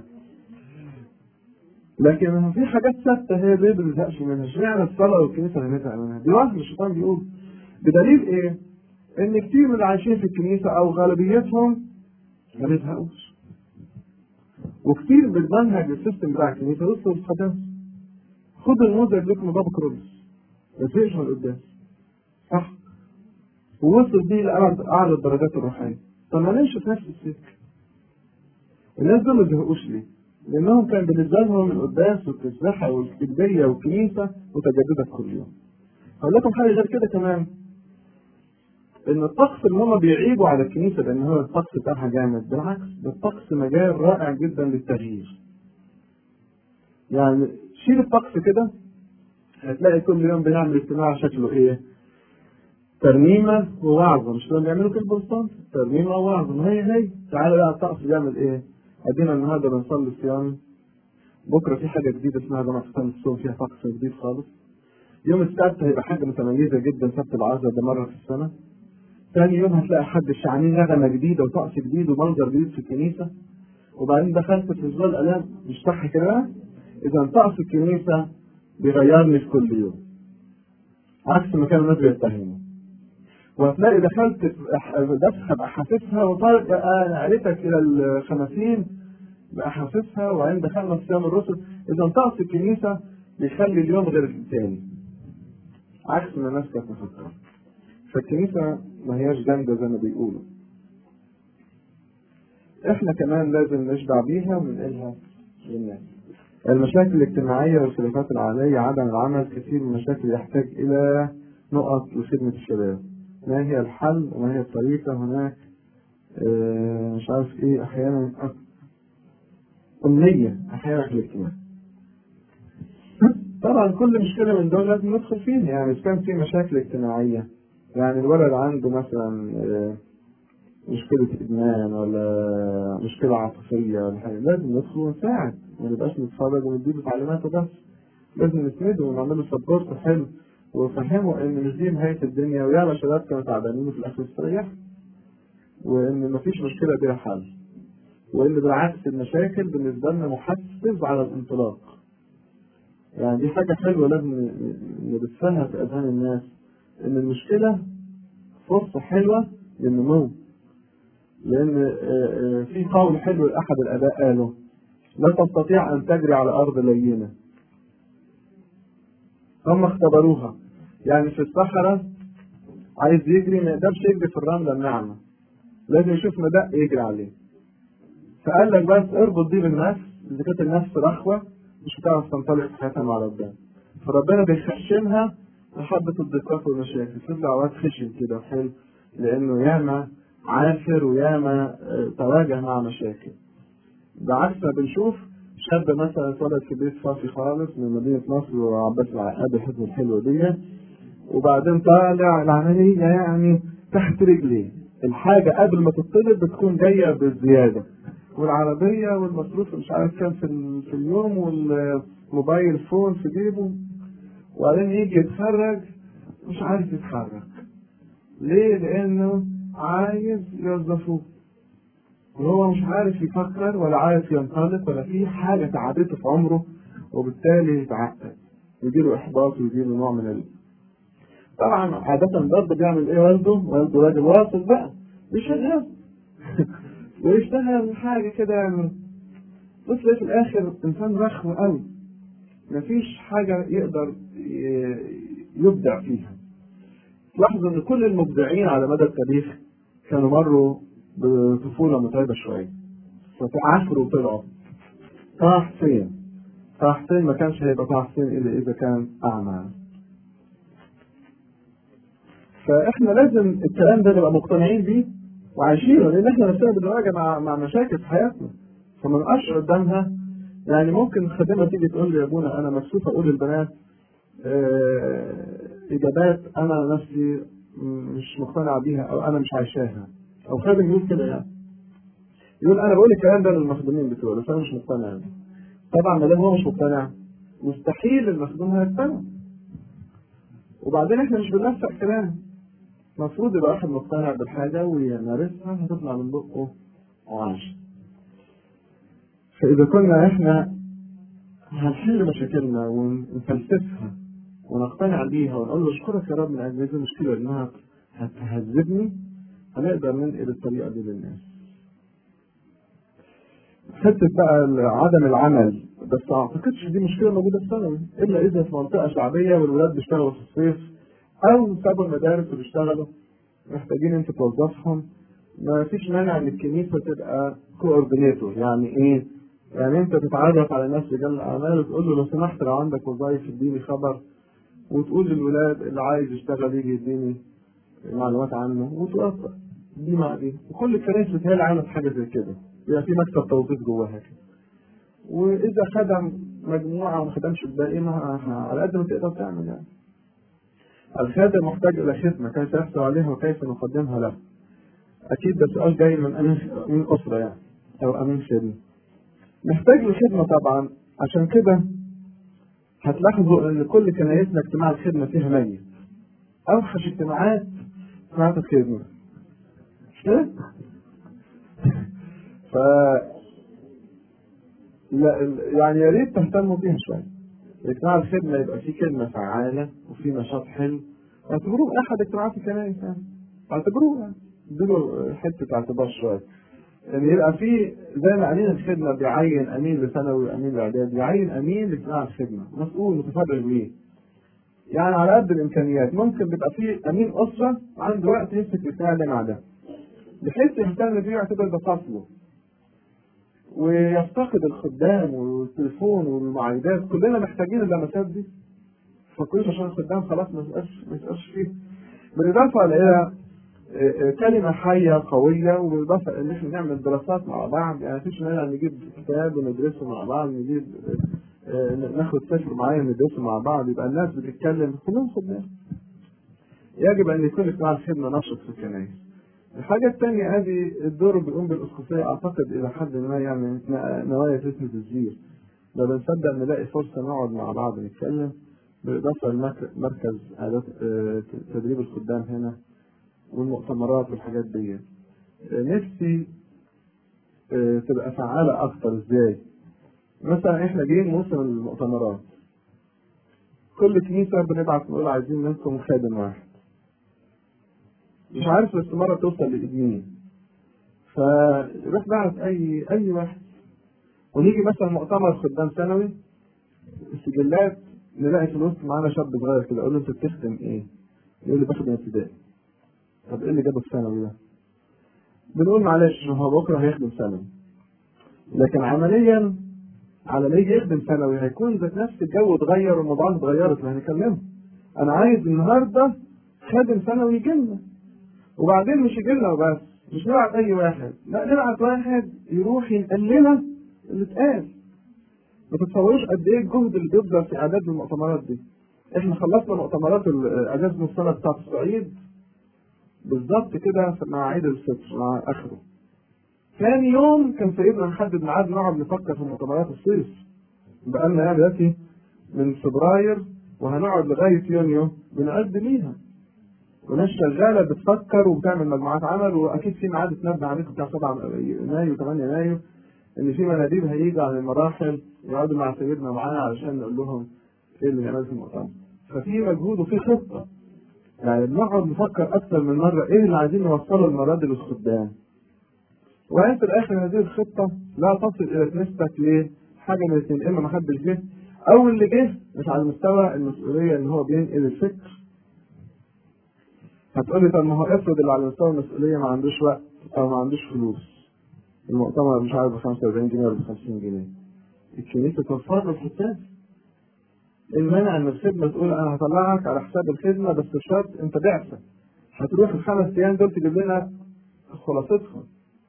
لكن في حاجات ثابته هي ليه ما بنزهقش منها اشمعنى الصلاه والكنيسه اللي بنزهق منها دي وهم الشيطان بيقول بدليل ايه؟ ان كتير من اللي عايشين في الكنيسه او غالبيتهم ما بيزهقوش وكتير بالمنهج السيستم بتاع الكنيسه وصلوا للقداسه خدوا النموذج لكم بابا كرولس ما تزهقش من القداس صح ووصل بيه لأعلى أعلى الدرجات الروحية طب ما نمشي في نفس السكة الناس دول ما زهقوش ليه؟ لأنهم كان بالنسبة لهم القداس والتسبيحة والكتبية والكنيسة متجددة في كل يوم. هقول لكم حاجة غير كده كمان إن الطقس اللي هم بيعيبوا على الكنيسة لأن هو الطقس بتاعها جامد، بالعكس ده الطقس مجال رائع جدا للتغيير. يعني شيل الطقس كده هتلاقي كل يوم بنعمل اجتماع شكله ايه؟ ترنيمه ووعظه مش كانوا بيعملوا كده بوسطان ترنيمه ووعظه ما هي هي تعالى بقى الطقس بيعمل ايه؟ ادينا النهارده بنصلي صيام بكره في حاجه جديده اسمها جمعه ختام الصوم فيها طقس جديد خالص يوم السبت هيبقى حاجه متميزه جدا سبت العزاء ده مره في السنه ثاني يوم هتلاقي حد الشعانين نغمه جديده وطقس جديد ومنظر جديد في الكنيسه وبعدين دخلت في اسبوع الالام مش صح كده اذا طقس الكنيسه بيغيرني في كل يوم عكس ما كانوا الناس بيتهموا وهتلاقي دخلت دفخه باحاسيسها وطارق نقلتك الى الخمسين باحاسيسها وبعدين دخلنا في صيام الرسل اذا طقس الكنيسه بيخلي اليوم غير الثاني عكس ما الناس كانت مفكره فالكنيسه ما هياش جامده زي ما بيقولوا احنا كمان لازم نشبع بيها وننقلها للناس المشاكل الاجتماعية والخلافات العائلية عدم العمل كثير من المشاكل يحتاج إلى نقط لخدمة الشباب ما هي الحل وما هي الطريقة هناك اه مش عارف ايه أحيانا أمنية أحيانا في الاجتماع طبعا كل مشكلة من دول لازم ندخل فيها يعني إذا كان في مشاكل اجتماعية يعني الولد عنده مثلا اه مشكلة إدمان ولا مشكلة عاطفية ولا حاجة لازم ندخل ونساعد ما نبقاش نتفرج ونديله تعليماته بس لازم نسنده ونعمل له سبورت حلو ونفهمه إن مش دي نهاية الدنيا وياما شباب كانوا تعبانين وفي الآخر استريحوا وإن مفيش مشكلة بيها حل وإن بالعكس المشاكل بالنسبة لنا محفز على الانطلاق يعني دي حاجة حلوة لازم نبثها في أذهان الناس إن المشكلة فرصة حلوة للنمو لأن في قول حلو لأحد الآباء قاله لا تستطيع أن تجري على أرض لينة هم اختبروها يعني في الصحراء عايز يجري ما يقدرش يجري في الرملة الناعمة لازم يشوف مدق يجري عليه فقال لك بس اربط دي بالنفس إذا كانت النفس رخوة مش هتعرف تنطلق في حياتها مع ربنا فربنا بيخشنها لحبة الضيقات والمشاكل تطلع وقت خشن كده حلو لأنه ياما عافر وياما تواجه مع مشاكل بعكس ما بنشوف شاب مثلا اتولد في بيت فاضي خالص من مدينة نصر وعباس العقاد الحزب الحلوة دي وبعدين طالع العملية يعني تحت رجليه الحاجة قبل ما تطلب بتكون جاية بالزيادة والعربية والمصروف مش عارف كام في, في اليوم والموبايل فون في جيبه وبعدين يجي يتخرج مش عارف يتحرك ليه؟ لأنه عايز يوظفوه وهو مش عارف يفكر ولا عارف ينطلق ولا في حاجة تعبته في عمره وبالتالي يتعقد يجيله إحباط ويجيله نوع من ال... طبعا عادة برضه بيعمل إيه والده؟ والده راجل واصل بقى بيشغل ويشتغل حاجة كده يعني بص في الآخر إنسان رخو قوي مفيش حاجة يقدر يبدع فيها تلاحظوا ان كل المبدعين على مدى التاريخ كانوا مروا بطفولة متعبة شوية فتعافروا وطلعوا طه حسين طه حسين ما كانش هيبقى طه حسين إلا إذا كان أعمى فإحنا لازم الكلام ده نبقى مقتنعين بيه وعايشينه لأن إحنا نفسنا بنواجه مع مع مشاكل في حياتنا فما نقفش قدامها يعني ممكن الخادمة تيجي تقول لي يا ابونا أنا مكسوف أقول للبنات آه اجابات انا نفسي مش مقتنع بيها او انا مش عايشاها او خادم يقول كده يعني يقول انا بقول الكلام ده للمخدومين بتوعي بس انا مش مقتنع يعني. طبعا ما دام هو مش مقتنع مستحيل المخدوم هيقتنع وبعدين احنا مش بننفع كلام المفروض يبقى واحد مقتنع بالحاجة ويمارسها هتطلع من بقه وعاش فإذا كنا احنا هنحل مشاكلنا ونفلسفها ونقتنع بيها ونقول له اشكرك يا رب من اجل هذه المشكله انها هتهذبني هنقدر ننقل الطريقه دي للناس. حته بقى عدم العمل بس ما اعتقدش دي مشكله موجوده في ثانوي الا اذا في منطقه شعبيه والولاد بيشتغلوا في الصيف او سابوا المدارس وبيشتغلوا محتاجين انت توظفهم ما فيش مانع ان الكنيسه تبقى كوردينيتور يعني ايه؟ يعني انت تتعرف على ناس رجال الاعمال وتقول له لو سمحت لو عندك وظائف اديني خبر وتقول للولاد اللي عايز يشتغل يجي يديني معلومات عنه وتوفق دي مع دي وكل الكنائس بتهيألي عملت حاجه زي كده يبقى في مكتب توظيف جواها كده واذا خدم مجموعة وما خدمش الباقي ما على قد ما تقدر تعمل يعني الخادم محتاج إلى خدمة كيف يحصل عليها وكيف نقدمها له أكيد ده سؤال جاي من أمين من أسرة يعني أو أمين خدمة محتاج لخدمة طبعا عشان كده هتلاحظوا ان كل كنايسنا اجتماع الخدمه فيها ميت اوحش اجتماعات اجتماعات الخدمه مش كده؟ ف لا يعني يا ريت تهتموا بيها شويه اجتماع الخدمه يبقى فيه كلمه فعاله وفيه نشاط حلو اعتبروه احد اجتماعات الكنائس يعني اعتبروه يعني ادوا حته اعتبار شويه ان يبقى في زي ما امين الخدمه بيعين امين لثانوي وامين لاعدادي بيعين امين لاجتماع الخدمه مسؤول متفرغ بيه يعني على قد الامكانيات ممكن بيبقى في امين اسره عنده وقت يمسك الاجتماع ده مع ده بحيث يهتم بيه ويعتبر ده فصله ويفتقد الخدام والتليفون والمعايدات كلنا محتاجين اللمسات دي فكلش عشان الخدام خلاص ما يبقاش ما يبقاش فيه بالاضافه الى كلمة حية قوية وبالإضافة إن إحنا نعمل دراسات مع بعض يعني مفيش مانع نجيب كتاب وندرسه مع بعض نجيب ناخد سفر معين ندرسه مع بعض يبقى الناس بتتكلم كلهم خدام. يجب أن يكون اجتماع الخدمة نشط في الكنائس. الحاجة الثانية هذه الدور بيقوم بالأسقفية أعتقد إلى حد ما يعني نوايا تسمة الزير. لو بنصدق نلاقي فرصة نقعد مع بعض نتكلم بالإضافة لمركز تدريب الخدام هنا والمؤتمرات والحاجات دي نفسي تبقى فعالة أكتر إزاي؟ مثلا إحنا جايين موسم المؤتمرات كل كنيسة بنبعت نقول عايزين منكم خادم واحد مش عارف الاستمارة توصل لإيد مين فروح بعت أي أي واحد ونيجي مثلا مؤتمر خدام سنوي السجلات نلاقي في الوسط معانا شاب صغير كده أقول له أنت بتخدم إيه؟ يقول لي بخدم ابتدائي طب ايه اللي جابه الثانوي ده؟ بنقول معلش هو بكره هيخدم ثانوي لكن عمليا على ما يجي يخدم ثانوي هيكون ذات نفس الجو اتغير والموضوعات اتغيرت ما هنكلمه انا عايز النهارده خادم ثانوي يجي لنا وبعدين مش يجي لنا وبس مش نبعت اي واحد لا نبعت واحد يروح ينقل لنا اللي اتقال ما تتصوروش قد ايه الجهد اللي بيبذل في اعداد المؤتمرات دي احنا خلصنا مؤتمرات اجازه السنه بتاعت الصعيد بالظبط كده مع عيد الفطر مع اخره ثاني يوم كان سيدنا محدد ميعاد نقعد نفكر في مؤتمرات الصيف بقالنا يعني دلوقتي من فبراير وهنقعد لغايه يونيو بنعد ليها وناس شغاله بتفكر وبتعمل مجموعات عمل واكيد في ميعاد اتنبأ عليكم بتاع 7 مايو 8 مايو ان في مناديب هيجي على المراحل يقعدوا مع سيدنا معانا علشان نقول لهم ايه اللي هنعمل في المؤتمر ففي مجهود وفي خطه يعني بنقعد نفكر اكثر من مره ايه اللي عايزين نوصله المره دي للخدام وانت في الاخر هذه الخطه لا تصل الى كنيستك ليه؟ حاجه من الاثنين اما ما حدش جه او اللي جه مش على مستوى المسؤوليه ان هو بينقل الفكر هتقول لي طب ما هو افرض اللي على مستوى المسؤوليه ما عندوش وقت او ما عندوش فلوس المؤتمر مش عارف ب 45 جنيه ولا ب 50 جنيه الكنيسه توفر له الحساب المانع ان الخدمه تقول انا هطلعك على حساب الخدمه بس بشرط انت بعثه هتروح الخمس ايام دول تجيب لنا خلاصتهم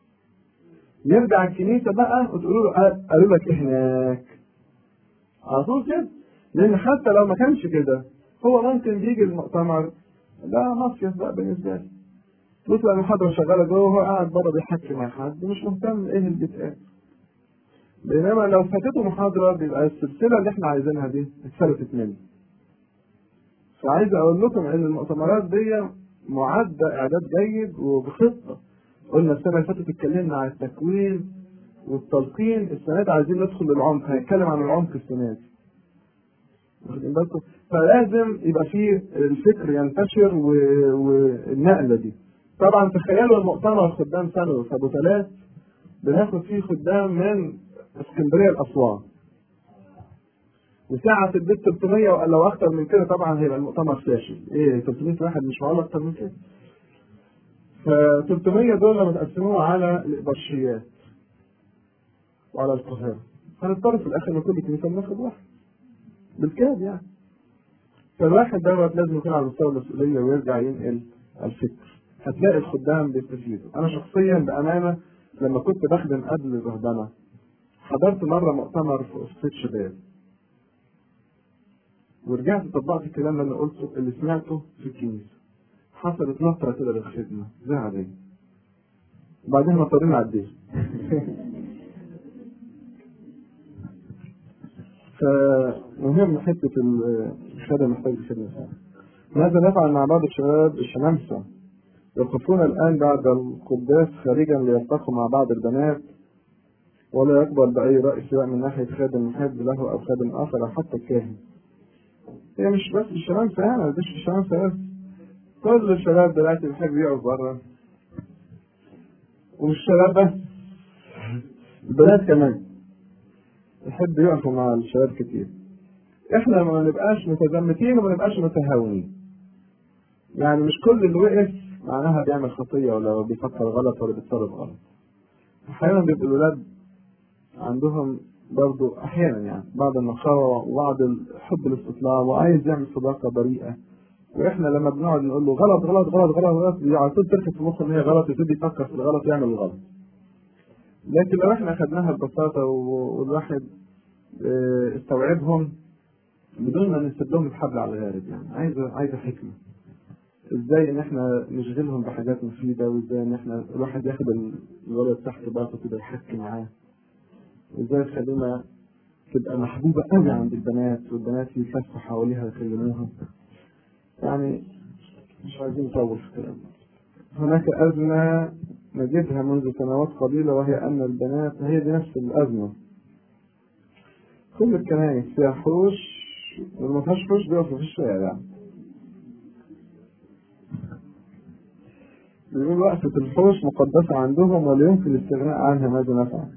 يرجع الكنيسه بقى وتقولوا له قالوا لك ايه هناك على طول كده لان حتى لو ما كانش كده هو ممكن يجي المؤتمر ده مصيف بقى بالنسبه لي تطلع المحاضره شغاله جوه وهو قاعد بره بيحكي مع حد مش مهتم ايه اللي بيتقال بينما لو فاتته محاضرة بيبقى السلسلة اللي احنا عايزينها دي اتفلتت مني. فعايز اقول لكم ان المؤتمرات دي معدة اعداد جيد وبخطة. قلنا السنة اللي فاتت اتكلمنا عن التكوين والتلقين، السنة دي عايزين ندخل للعمق، هنتكلم عن العمق السنة دي. واخدين بالكم؟ فلازم يبقى فيه الفكر ينتشر والنقلة دي. طبعا تخيلوا المؤتمر خدام ثانوي في ابو ثلاث بناخد فيه خدام من اسكندريه لاسوان وساعة البيت 300 لو اكتر من كده طبعا هيبقى المؤتمر فاشل ايه 300 واحد مش معقول اكتر من كده ف 300 دول لما تقسموها على الابرشيات وعلى القاهره هنضطر في الاخر ان كل كنيسه بناخد واحد بالكاد يعني فالواحد دوت لازم يكون على مستوى المسؤوليه ويرجع ينقل الفكر هتلاقي الخدام بيستفيدوا انا شخصيا بامانه لما كنت بخدم قبل الرهبنه حضرت مره مؤتمر في اسقيط شباب ورجعت طبقت الكلام اللي انا قلته اللي سمعته في الكنيسه حصلت نطره كده للخدمه زي عاديه وبعدين مضطرين نعديها فمهم حته الخدمه محتاج خدمه ماذا نفعل مع بعض الشباب الشمامسه يقفون الآن بعد القداس خارجا ليلتقوا مع بعض البنات ولا يقبل بأي رأي سواء من ناحية خادم محب له أو خادم آخر أو حتى الكاهن. هي مش بس الشباب فعلا مش الشباب بس كل الشباب دلوقتي بيحب يقعد بره ومش الشباب بس البنات كمان يحب يقفوا مع الشباب كتير. احنا ما نبقاش متزمتين وما نبقاش متهاونين. يعني مش كل اللي وقف معناها بيعمل خطية ولا بيفكر غلط ولا بيتصرف غلط. أحيانا بيبقى الولاد عندهم برضو أحيانا يعني بعض النخاوة وبعض حب الاستطلاع وعايز يعمل صداقة بريئة وإحنا لما بنقعد نقول له غلط غلط غلط غلط غلط على طول تركز في مخه إن هي غلط يبتدي يفكر في الغلط يعمل الغلط. لكن لو إحنا أخدناها ببساطة والواحد استوعبهم بدون ما نسيب لهم الحبل على الغارب يعني عايزة عايزة حكمة. ازاي ان احنا نشغلهم بحاجات مفيده وازاي ان احنا الواحد ياخد الولد تحت باطه كده يحكي معاه وازاي نخلينا تبقى محبوبه قوي عند البنات والبنات يلفوا حواليها يكلموها يعني مش عايزين نطول في الكلام هناك أزمة نجدها منذ سنوات قليلة وهي أن البنات هي دي نفس الأزمة كل الكنائس فيها حوش واللي ما فيهاش حوش بيقفوا في الشارع يعني. بيقول وقفة الحوش مقدسة عندهم ولا يمكن الاستغناء عنها ماذا نفعل؟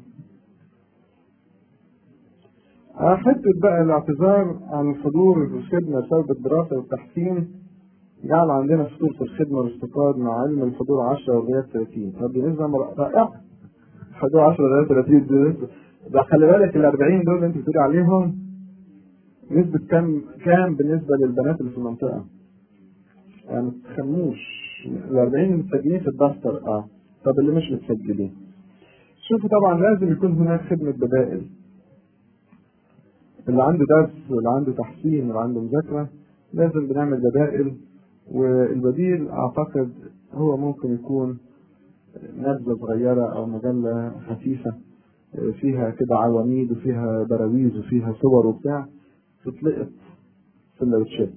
حتة بقى الاعتذار عن الحضور في الخدمة بسبب الدراسة والتحسين جعل عندنا فطور في الخدمة والاستقاد مع علم الحضور 10 والغياب 30 طب دي نسبة رائعة حضور 10 والغياب 30 دي ده خلي بالك ال 40 دول اللي انت بتقول عليهم نسبة كام كام بالنسبة للبنات اللي في المنطقة؟ يعني ما تخموش ال 40 متسجلين في الدفتر اه طب اللي مش متسجلين شوفوا طبعا لازم يكون هناك خدمة بدائل اللي عنده درس واللي عنده تحسين واللي عنده مذاكرة لازم بنعمل بدائل والبديل أعتقد هو ممكن يكون نبذة صغيرة أو مجلة خفيفة فيها كده عواميد وفيها براويز وفيها صور وبتاع تتلقط سندوتشات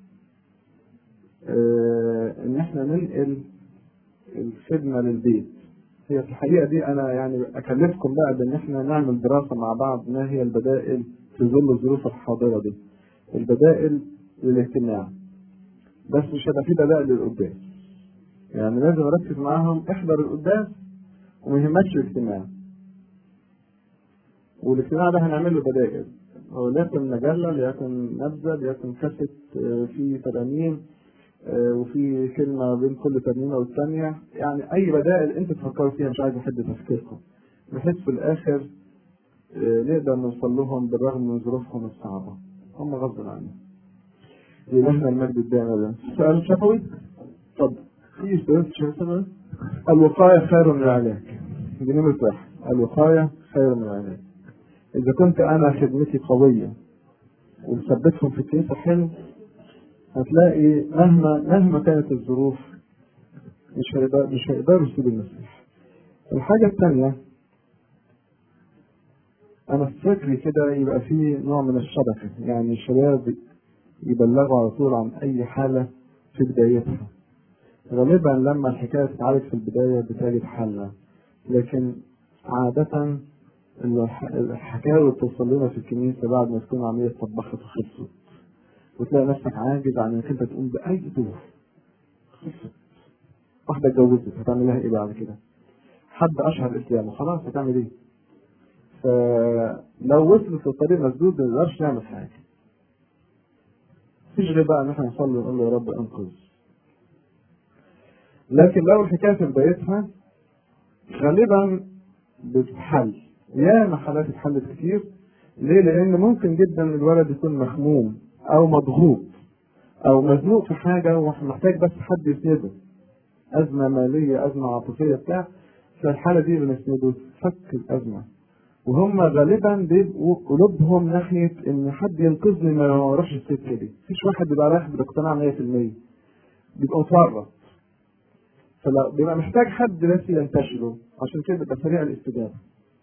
ان احنا ننقل الخدمه للبيت هي في الحقيقه دي انا يعني اكلفكم بقى بان احنا نعمل دراسه مع بعض ما هي البدائل في ظل الظروف الحاضره دي البدائل للاجتماع بس مش هيبقى في بدائل للقداس يعني لازم اركز معاهم احضر القداس وما يهمكش الاجتماع والاجتماع ده هنعمل له بدائل هو ليكن مجله ليكن نبذه ليكن كاسيت فيه ترانيم وفي كلمة بين كل ترنيمة والثانية يعني أي بدائل أنت تفكروا فيها مش عايز أحد تفكيركم بحيث في الآخر نقدر نوصل لهم بالرغم من ظروفهم الصعبة هم غصب عنهم إلهنا المجد الدائم ده سؤال شفوي؟ اتفضل في سؤال شفوي الوقاية خير من العلاج دي نمرة واحد الوقاية خير من العلاج إذا كنت أنا خدمتي قوية ومثبتهم في الكنيسة حلو هتلاقي مهما مهما كانت الظروف مش هيقدر مش هيقدروا يسيبوا المسيح. الحاجة الثانية أنا في فكري كده يبقى في نوع من الشبكة، يعني الشباب يبلغوا على طول عن أي حالة في بدايتها. غالبا لما الحكاية تتعالج في البداية بتجد حلها، لكن عادة الحكاوي بتوصل لنا في الكنيسة بعد ما تكون عملية طبخت وخلصت. وتلاقي نفسك عاجز عن انك انت تقوم باي دور واحده اتجوزت هتعمل لها ايه بعد كده؟ حد اشهر اسلامه خلاص هتعمل ايه؟ فلو وصلت للطريق مسدود ما نقدرش نعمل حاجه. مفيش غير بقى ان احنا نصلي ونقول له يا رب انقذ. لكن لو الحكايه في بدايتها غالبا بتتحل ياما حالات اتحلت كتير ليه؟ لأن ممكن جدا الولد يكون مخموم أو مضغوط أو مزنوق في حاجة ومحتاج بس حد يسنده أزمة مالية أزمة عاطفية بتاع في الحالة دي بنسنده تفك الأزمة وهم غالبا بيبقوا قلوبهم ناحيه ان حد ينقذني ما اروحش السكه دي مفيش واحد بيبقى رايح باقتناع 100% بيبقى مفرط فلا بيبقى محتاج حد بس ينتشره عشان كده بيبقى سريع الاستجابه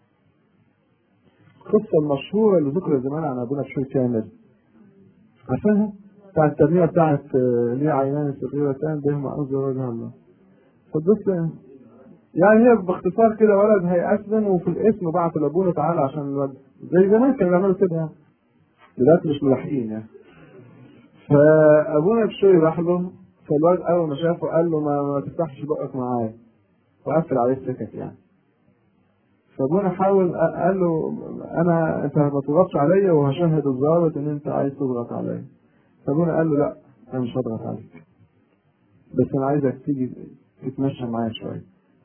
القصه المشهوره اللي ذكرت زمان عن ابونا بشوي كامل عارفينها؟ بتاع الترنيمه بتاعت آه، ليه عينان صغيرتان بهما انظر وجه الله فتبص يعني هي باختصار كده ولد هيأسلم وفي الاسم بعت لابونا تعالى عشان الولد زي زمان كانوا بيعملوا كده يعني دلوقتي مش ملاحقين يعني فابونا بشوي راح له فالواد اول ما شافه قال له ما, ما تفتحش بقك معايا وقفل عليه السكك يعني فابونا حاول قال له انا انت ما تضغطش عليا وهشهد الضابط ان انت عايز تضغط عليا فابونا قال له لا انا مش هضغط عليك بس انا عايزك تيجي تتمشى معايا شويه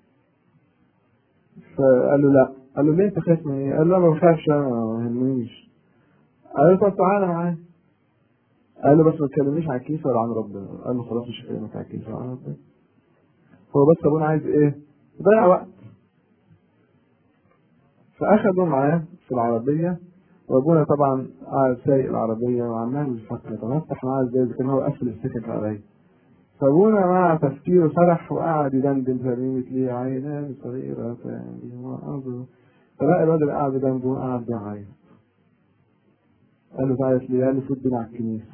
فقال له لا قال له ليه انت خايف من ايه؟ قال له ما بخافش انا ما يهمنيش قال له طب تعالى معايا قال له بس ما تكلمنيش عن الكنيسه ولا عن ربنا قال له خلاص مش هكلمك عن الكنيسه ولا عن ربنا هو بس ابونا عايز ايه؟ يضيع وقت فاخدوا معاه في العربيه وابونا طبعا قاعد سايق العربيه وعمال يفكر طب افتح معاه ازاي اذا كان هو قفل السكك عليا فابونا مع تفكيره فرح وقعد يدندن ترنيمة ليه عينان صغيرتان بهما انظر فلقى الواد اللي قاعد جنبه قاعد بيعيط قال له تعيط ليه؟ قال له فوت بينا على الكنيسة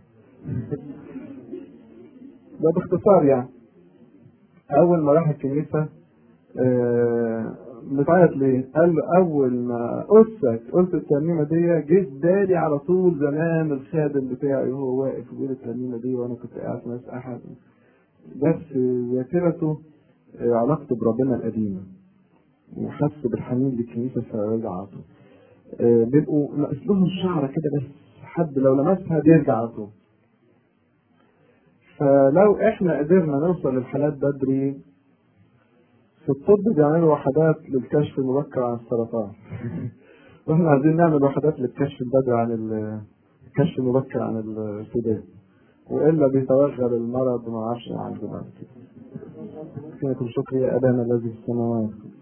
ده باختصار يعني أول ما راح الكنيسة آه بتعيط ليه؟ قال له أول ما قصك قلت الترنيمة دي جه في بالي على طول زمان الخادم بتاعي وهو واقف بيقول الترنيمة دي وأنا كنت قاعد في ناس أحد بس ذاكرته آه، علاقته بربنا القديمة وحس بالحنين للكنيسة فرجع على طول آه، بيبقوا ناقص لهم شعرة كده بس حد لو لمسها بيرجع على طول فلو احنا قدرنا نوصل للحالات بدري في الطب بيعملوا وحدات للكشف المبكر عن السرطان واحنا عايزين نعمل وحدات للكشف البدري عن ال- الكشف المبكر عن السودان والا بيتوغل المرض وما اعرفش عندنا كده كده شكري يا ابانا الذي في السماوات